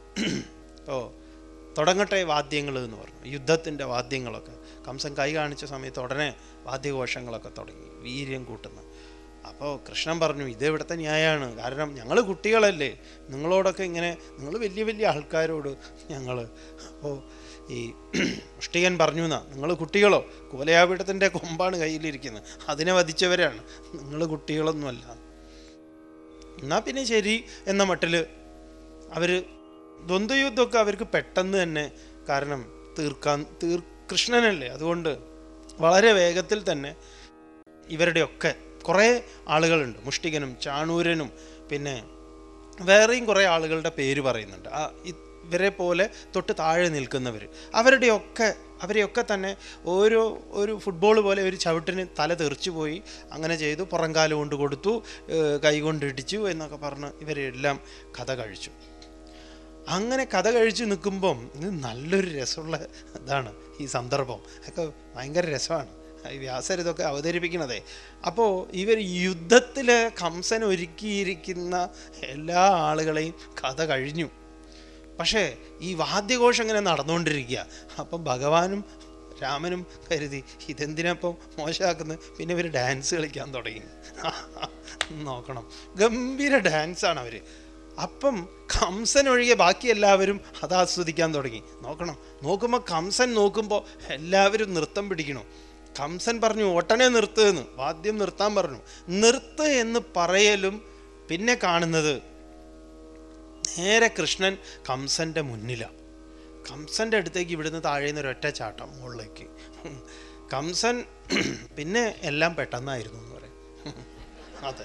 ഓ തുടങ്ങട്ടെ വാദ്യങ്ങൾ എന്ന് പറഞ്ഞു യുദ്ധത്തിൻ്റെ വാദ്യങ്ങളൊക്കെ കംസൻ കൈ കാണിച്ച സമയത്ത് ഉടനെ വാദ്യഘോഷങ്ങളൊക്കെ തുടങ്ങി വീര്യം കൂട്ടുന്ന അപ്പോൾ കൃഷ്ണൻ പറഞ്ഞു ഇത് ഇവിടുത്തെ ന്യായമാണ് കാരണം ഞങ്ങൾ കുട്ടികളല്ലേ നിങ്ങളോടൊക്കെ ഇങ്ങനെ നിങ്ങൾ വലിയ വലിയ ആൾക്കാരോട് ഞങ്ങൾ അപ്പോൾ ഈ മുഷ്ടികൻ പറഞ്ഞു എന്നാ നിങ്ങൾ കുട്ടികളോ കുവലയാപീഠത്തിൻ്റെ കൊമ്പാണ് കയ്യിലിരിക്കുന്നത് അതിനെ വധിച്ചവരാണ് നിങ്ങൾ കുട്ടികളൊന്നുമല്ല എന്നാൽ പിന്നെ ശരി എന്ന മട്ടിൽ അവർ ദ്വന്ദ്വയുദ്ധമൊക്കെ അവർക്ക് പെട്ടെന്ന് തന്നെ കാരണം തീർക്കാൻ തീർ കൃഷ്ണനല്ലേ അതുകൊണ്ട് വളരെ വേഗത്തിൽ തന്നെ ഇവരുടെയൊക്കെ കുറേ ആളുകളുണ്ട് മുഷ്ടികനും ചാണൂരനും പിന്നെ വേറെയും കുറേ ആളുകളുടെ പേര് പറയുന്നുണ്ട് ആ ഇ- ഇവരെ പോലെ തൊട്ട് താഴെ നിൽക്കുന്നവർ അവരുടെയൊക്കെ അവരെയൊക്കെ തന്നെ ഓരോ ഒരു ഫുട്ബോൾ പോലെ ഒരു ചവിട്ടിന് തല തെറിച്ചു പോയി അങ്ങനെ ചെയ്തു പുറംകാല് കൊണ്ട് കൊടുത്തു ഏഹ് കൈ കൊണ്ട് ഇടിച്ചു എന്നൊക്കെ പറഞ്ഞ് ഇവരെല്ലാം കഥ കഴിച്ചു അങ്ങനെ കഥ കഴിച്ച് നിൽക്കുമ്പം ഇത് നല്ലൊരു രസമുള്ള ഇതാണ് ഈ സന്ദർഭം ഒക്കെ ഭയങ്കര രസമാണ് ഈ വ്യാസർ ഇതൊക്കെ അവതരിപ്പിക്കണതേ അപ്പോൾ ഇവർ യുദ്ധത്തിൽ കംസൻ ഒരുക്കിയിരിക്കുന്ന എല്ലാ ആളുകളെയും കഥ കഴിഞ്ഞു പക്ഷേ ഈ വാദ്യഘോഷം ഇങ്ങനെ നടന്നുകൊണ്ടിരിക്കുക അപ്പം ഭഗവാനും രാമനും കരുതി ഇതെന്തിനപ്പം മോശമാക്കുന്നത് പിന്നെ ഇവർ ഡാൻസ് കളിക്കാൻ തുടങ്ങി നോക്കണം ഗംഭീര ഡാൻസാണ് അവർ അപ്പം കംസൻ ഒഴികെ ബാക്കി എല്ലാവരും അത് ആസ്വദിക്കാൻ തുടങ്ങി നോക്കണം നോക്കുമ്പോൾ കംസൻ നോക്കുമ്പോൾ എല്ലാവരും നൃത്തം പിടിക്കണം കംസൻ പറഞ്ഞു ഒട്ടനെ നിർത്ത് എന്ന് വാദ്യം നിർത്താൻ പറഞ്ഞു നിർത്ത് എന്ന് പറയലും പിന്നെ കാണുന്നത് നേരെ കൃഷ്ണൻ കംസന്റെ മുന്നിലാണ് കംസന്റെ അടുത്തേക്ക് ഇവിടുന്ന് താഴെ നിന്ന് ഒരൊറ്റ ചാട്ടം മുകളിലേക്ക് കംസൻ പിന്നെ എല്ലാം പെട്ടെന്നായിരുന്നു എന്ന് പറയാം അതെ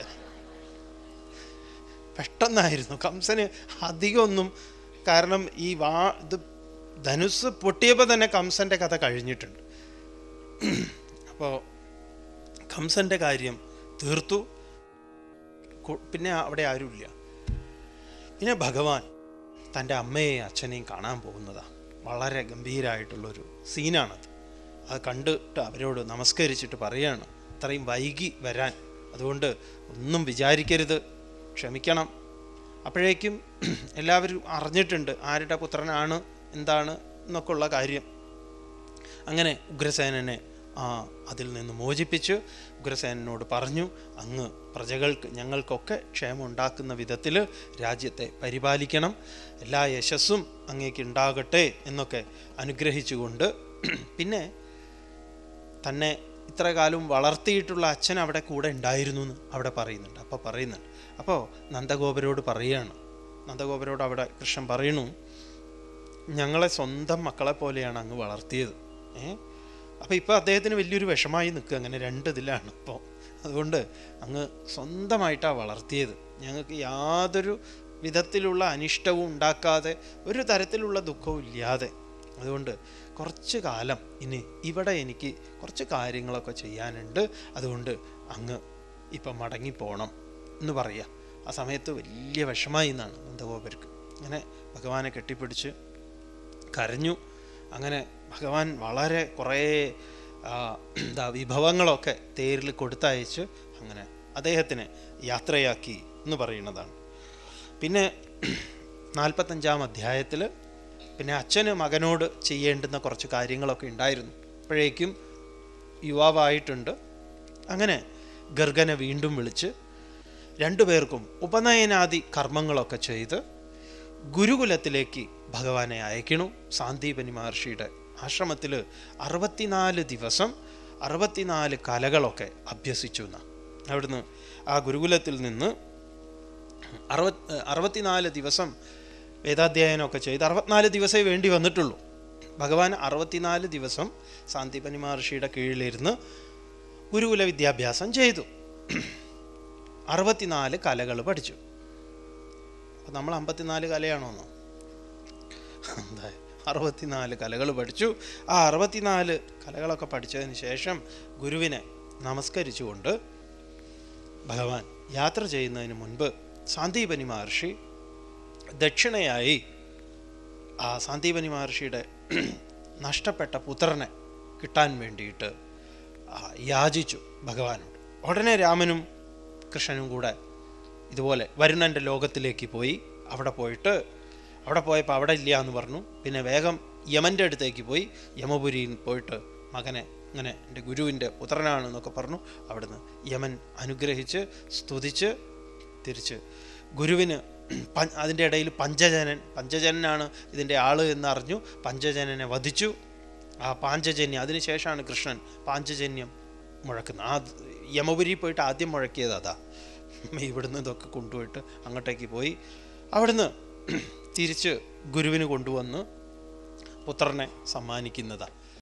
പെട്ടെന്നായിരുന്നു കംസന് അധികമൊന്നും കാരണം ഈ വാ ഇത് ധനുസ് പൊട്ടിയപ്പോൾ തന്നെ കംസന്റെ കഥ കഴിഞ്ഞിട്ടുണ്ട് അപ്പോൾ കംസന്റെ കാര്യം തീർത്തു കു- പിന്നെ അവിടെ ആരുമില്ല പിന്നെ ഭഗവാൻ തൻ്റെ അമ്മയെയും അച്ഛനെയും കാണാൻ പോകുന്നതാണ് വളരെ ഗംഭീരമായിട്ടുള്ളൊരു സീനാണത് അത് കണ്ടിട്ട് അവരോട് നമസ്കരിച്ചിട്ട് പറയാണ് അത്രയും വൈകി വരാൻ അതുകൊണ്ട് ഒന്നും വിചാരിക്കരുത് ക്ഷമിക്കണം അപ്പോഴേക്കും എല്ലാവരും അറിഞ്ഞിട്ടുണ്ട് ആരുടെ പുത്രനാണ് എന്താണ് എന്നൊക്കെ ഉള്ള കാര്യം അങ്ങനെ ഉഗ്രസേനനെ ആ, അതിൽ നിന്ന് മോചിപ്പിച്ച് ഉഗ്രസേനനോട് പറഞ്ഞു അങ്ങ് പ്രജകൾക്ക് ഞങ്ങൾക്കൊക്കെ ക്ഷേമം ഉണ്ടാക്കുന്ന വിധത്തിൽ രാജ്യത്തെ പരിപാലിക്കണം എല്ലാ യശസ്സും അങ്ങേക്ക് ഉണ്ടാകട്ടെ എന്നൊക്കെ അനുഗ്രഹിച്ചുകൊണ്ട് പിന്നെ തന്നെ ഇത്ര കാലം വളർത്തിയിട്ടുള്ള അച്ഛൻ അവിടെ കൂടെ ഉണ്ടായിരുന്നു എന്ന് അവിടെ പറയുന്നുണ്ട് അപ്പോൾ പറയുന്നുണ്ട് അപ്പോൾ നന്ദഗോപരോട് പറയുകയാണ് നന്ദഗോപരോട് അവിടെ കൃഷ്ണൻ പറയണു ഞങ്ങളെ സ്വന്തം മക്കളെ പോലെയാണ് അങ്ങ് വളർത്തിയത് ഏ അപ്പോൾ ഇപ്പോൾ അദ്ദേഹത്തിന് വലിയൊരു വിഷമായി നിൽക്കുക അങ്ങനെ രണ്ട് ഇതിലാണ് ഇപ്പോൾ അതുകൊണ്ട് അങ്ങ് സ്വന്തമായിട്ടാണ് വളർത്തിയത് ഞങ്ങൾക്ക് യാതൊരു വിധത്തിലുള്ള അനിഷ്ടവും ഉണ്ടാക്കാതെ ഒരു തരത്തിലുള്ള ദുഃഖവും ഇല്ലാതെ അതുകൊണ്ട് കുറച്ച് കാലം ഇനി ഇവിടെ എനിക്ക് കുറച്ച് കാര്യങ്ങളൊക്കെ ചെയ്യാനുണ്ട് അതുകൊണ്ട് അങ്ങ് ഇപ്പം മടങ്ങിപ്പോണം എന്ന് പറയുക ആ സമയത്ത് വലിയ വിഷമായി എന്നാണ് നന്ദഗോപർക്ക് അങ്ങനെ ഭഗവാനെ കെട്ടിപ്പിടിച്ച് കരഞ്ഞു അങ്ങനെ ഭഗവാൻ വളരെ കുറേ ആ, എന്താ വിഭവങ്ങളൊക്കെ തേരിൽ കൊടുത്തയച്ച് അങ്ങനെ അദ്ദേഹത്തിനെ യാത്രയാക്കി എന്ന് പറയുന്നതാണ് പിന്നെ നാൽപ്പത്തഞ്ചാം അധ്യായത്തിൽ പിന്നെ അച്ഛന് മകനോട് ചെയ്യേണ്ടുന്ന കുറച്ച് കാര്യങ്ങളൊക്കെ ഉണ്ടായിരുന്നു അപ്പോഴേക്കും യുവാവായിട്ടുണ്ട് അങ്ങനെ ഗർഗനെ വീണ്ടും വിളിച്ച് രണ്ടുപേർക്കും ഉപനയനാദി കർമ്മങ്ങളൊക്കെ ചെയ്ത് ഗുരുകുലത്തിലേക്ക് ഭഗവാനെ അയക്കണു സാന്ദീപനി മഹർഷിയുടെ ആശ്രമത്തിൽ അറുപത്തിനാല് ദിവസം അറുപത്തിനാല് കലകളൊക്കെ അഭ്യസിച്ചു എന്നാ അവിടുന്ന് ആ ഗുരുകുലത്തിൽ നിന്ന് അറുപത് അറുപത്തിനാല് ദിവസം വേദാധ്യായനമൊക്കെ ചെയ്ത് അറുപത്തിനാല് ദിവസമേ വേണ്ടി വന്നിട്ടുള്ളൂ ഭഗവാൻ അറുപത്തിനാല് ദിവസം സാന്ദീപനി മഹർഷിയുടെ കീഴിലിരുന്ന് ഗുരുകുല വിദ്യാഭ്യാസം ചെയ്തു അറുപത്തിനാല് കലകൾ പഠിച്ചു അപ്പം നമ്മൾ അമ്പത്തിനാല് കലയാണോന്നോ എന്താ അറുപത്തിനാല് കലകൾ പഠിച്ചു ആ അറുപത്തിനാല് കലകളൊക്കെ പഠിച്ചതിന് ശേഷം ഗുരുവിനെ നമസ്കരിച്ചുകൊണ്ട് ഭഗവാൻ യാത്ര ചെയ്യുന്നതിന് മുൻപ് സാന്ദീപനി മഹർഷി ദക്ഷിണയായി ആ സാന്ദീപനി മഹർഷിയുടെ നഷ്ടപ്പെട്ട പുത്രനെ കിട്ടാൻ വേണ്ടിയിട്ട് ആ, യാചിച്ചു ഭഗവാനോട് ഉടനെ രാമനും കൃഷ്ണനും കൂടെ ഇതുപോലെ വരുണൻ്റെ ലോകത്തിലേക്ക് പോയി അവിടെ പോയിട്ട് അവിടെ പോയപ്പോൾ അവിടെ ഇല്ല എന്ന് പറഞ്ഞു പിന്നെ വേഗം യമൻ്റെ അടുത്തേക്ക് പോയി യമപുരിയിൽ പോയിട്ട് മകനെ ഇങ്ങനെ എൻ്റെ ഗുരുവിൻ്റെ പുത്രനാണെന്നൊക്കെ പറഞ്ഞു അവിടുന്ന് യമൻ അനുഗ്രഹിച്ച് സ്തുതിച്ച് തിരിച്ച് ഗുരുവിന് പ- അതിൻ്റെ ഇടയിൽ പഞ്ചജനൻ പഞ്ചജനനാണ് ഇതിൻ്റെ ആള് എന്നറിഞ്ഞു പഞ്ചജനനെ വധിച്ചു ആ പാഞ്ചജന്യം അതിനുശേഷമാണ് കൃഷ്ണൻ പാഞ്ചജന്യം മുഴക്കുന്നത് ആ യമപുരി പോയിട്ട് ആദ്യം മുഴക്കിയത് അതാ ഇവിടുന്ന് ഇതൊക്കെ കൊണ്ടുപോയിട്ട് അങ്ങോട്ടേക്ക് പോയി അവിടുന്ന് തിരിച്ച് ഗുരുവിന് കൊണ്ടുവന്ന് പുത്രനെ സമ്മാനിക്കുന്നതാണ്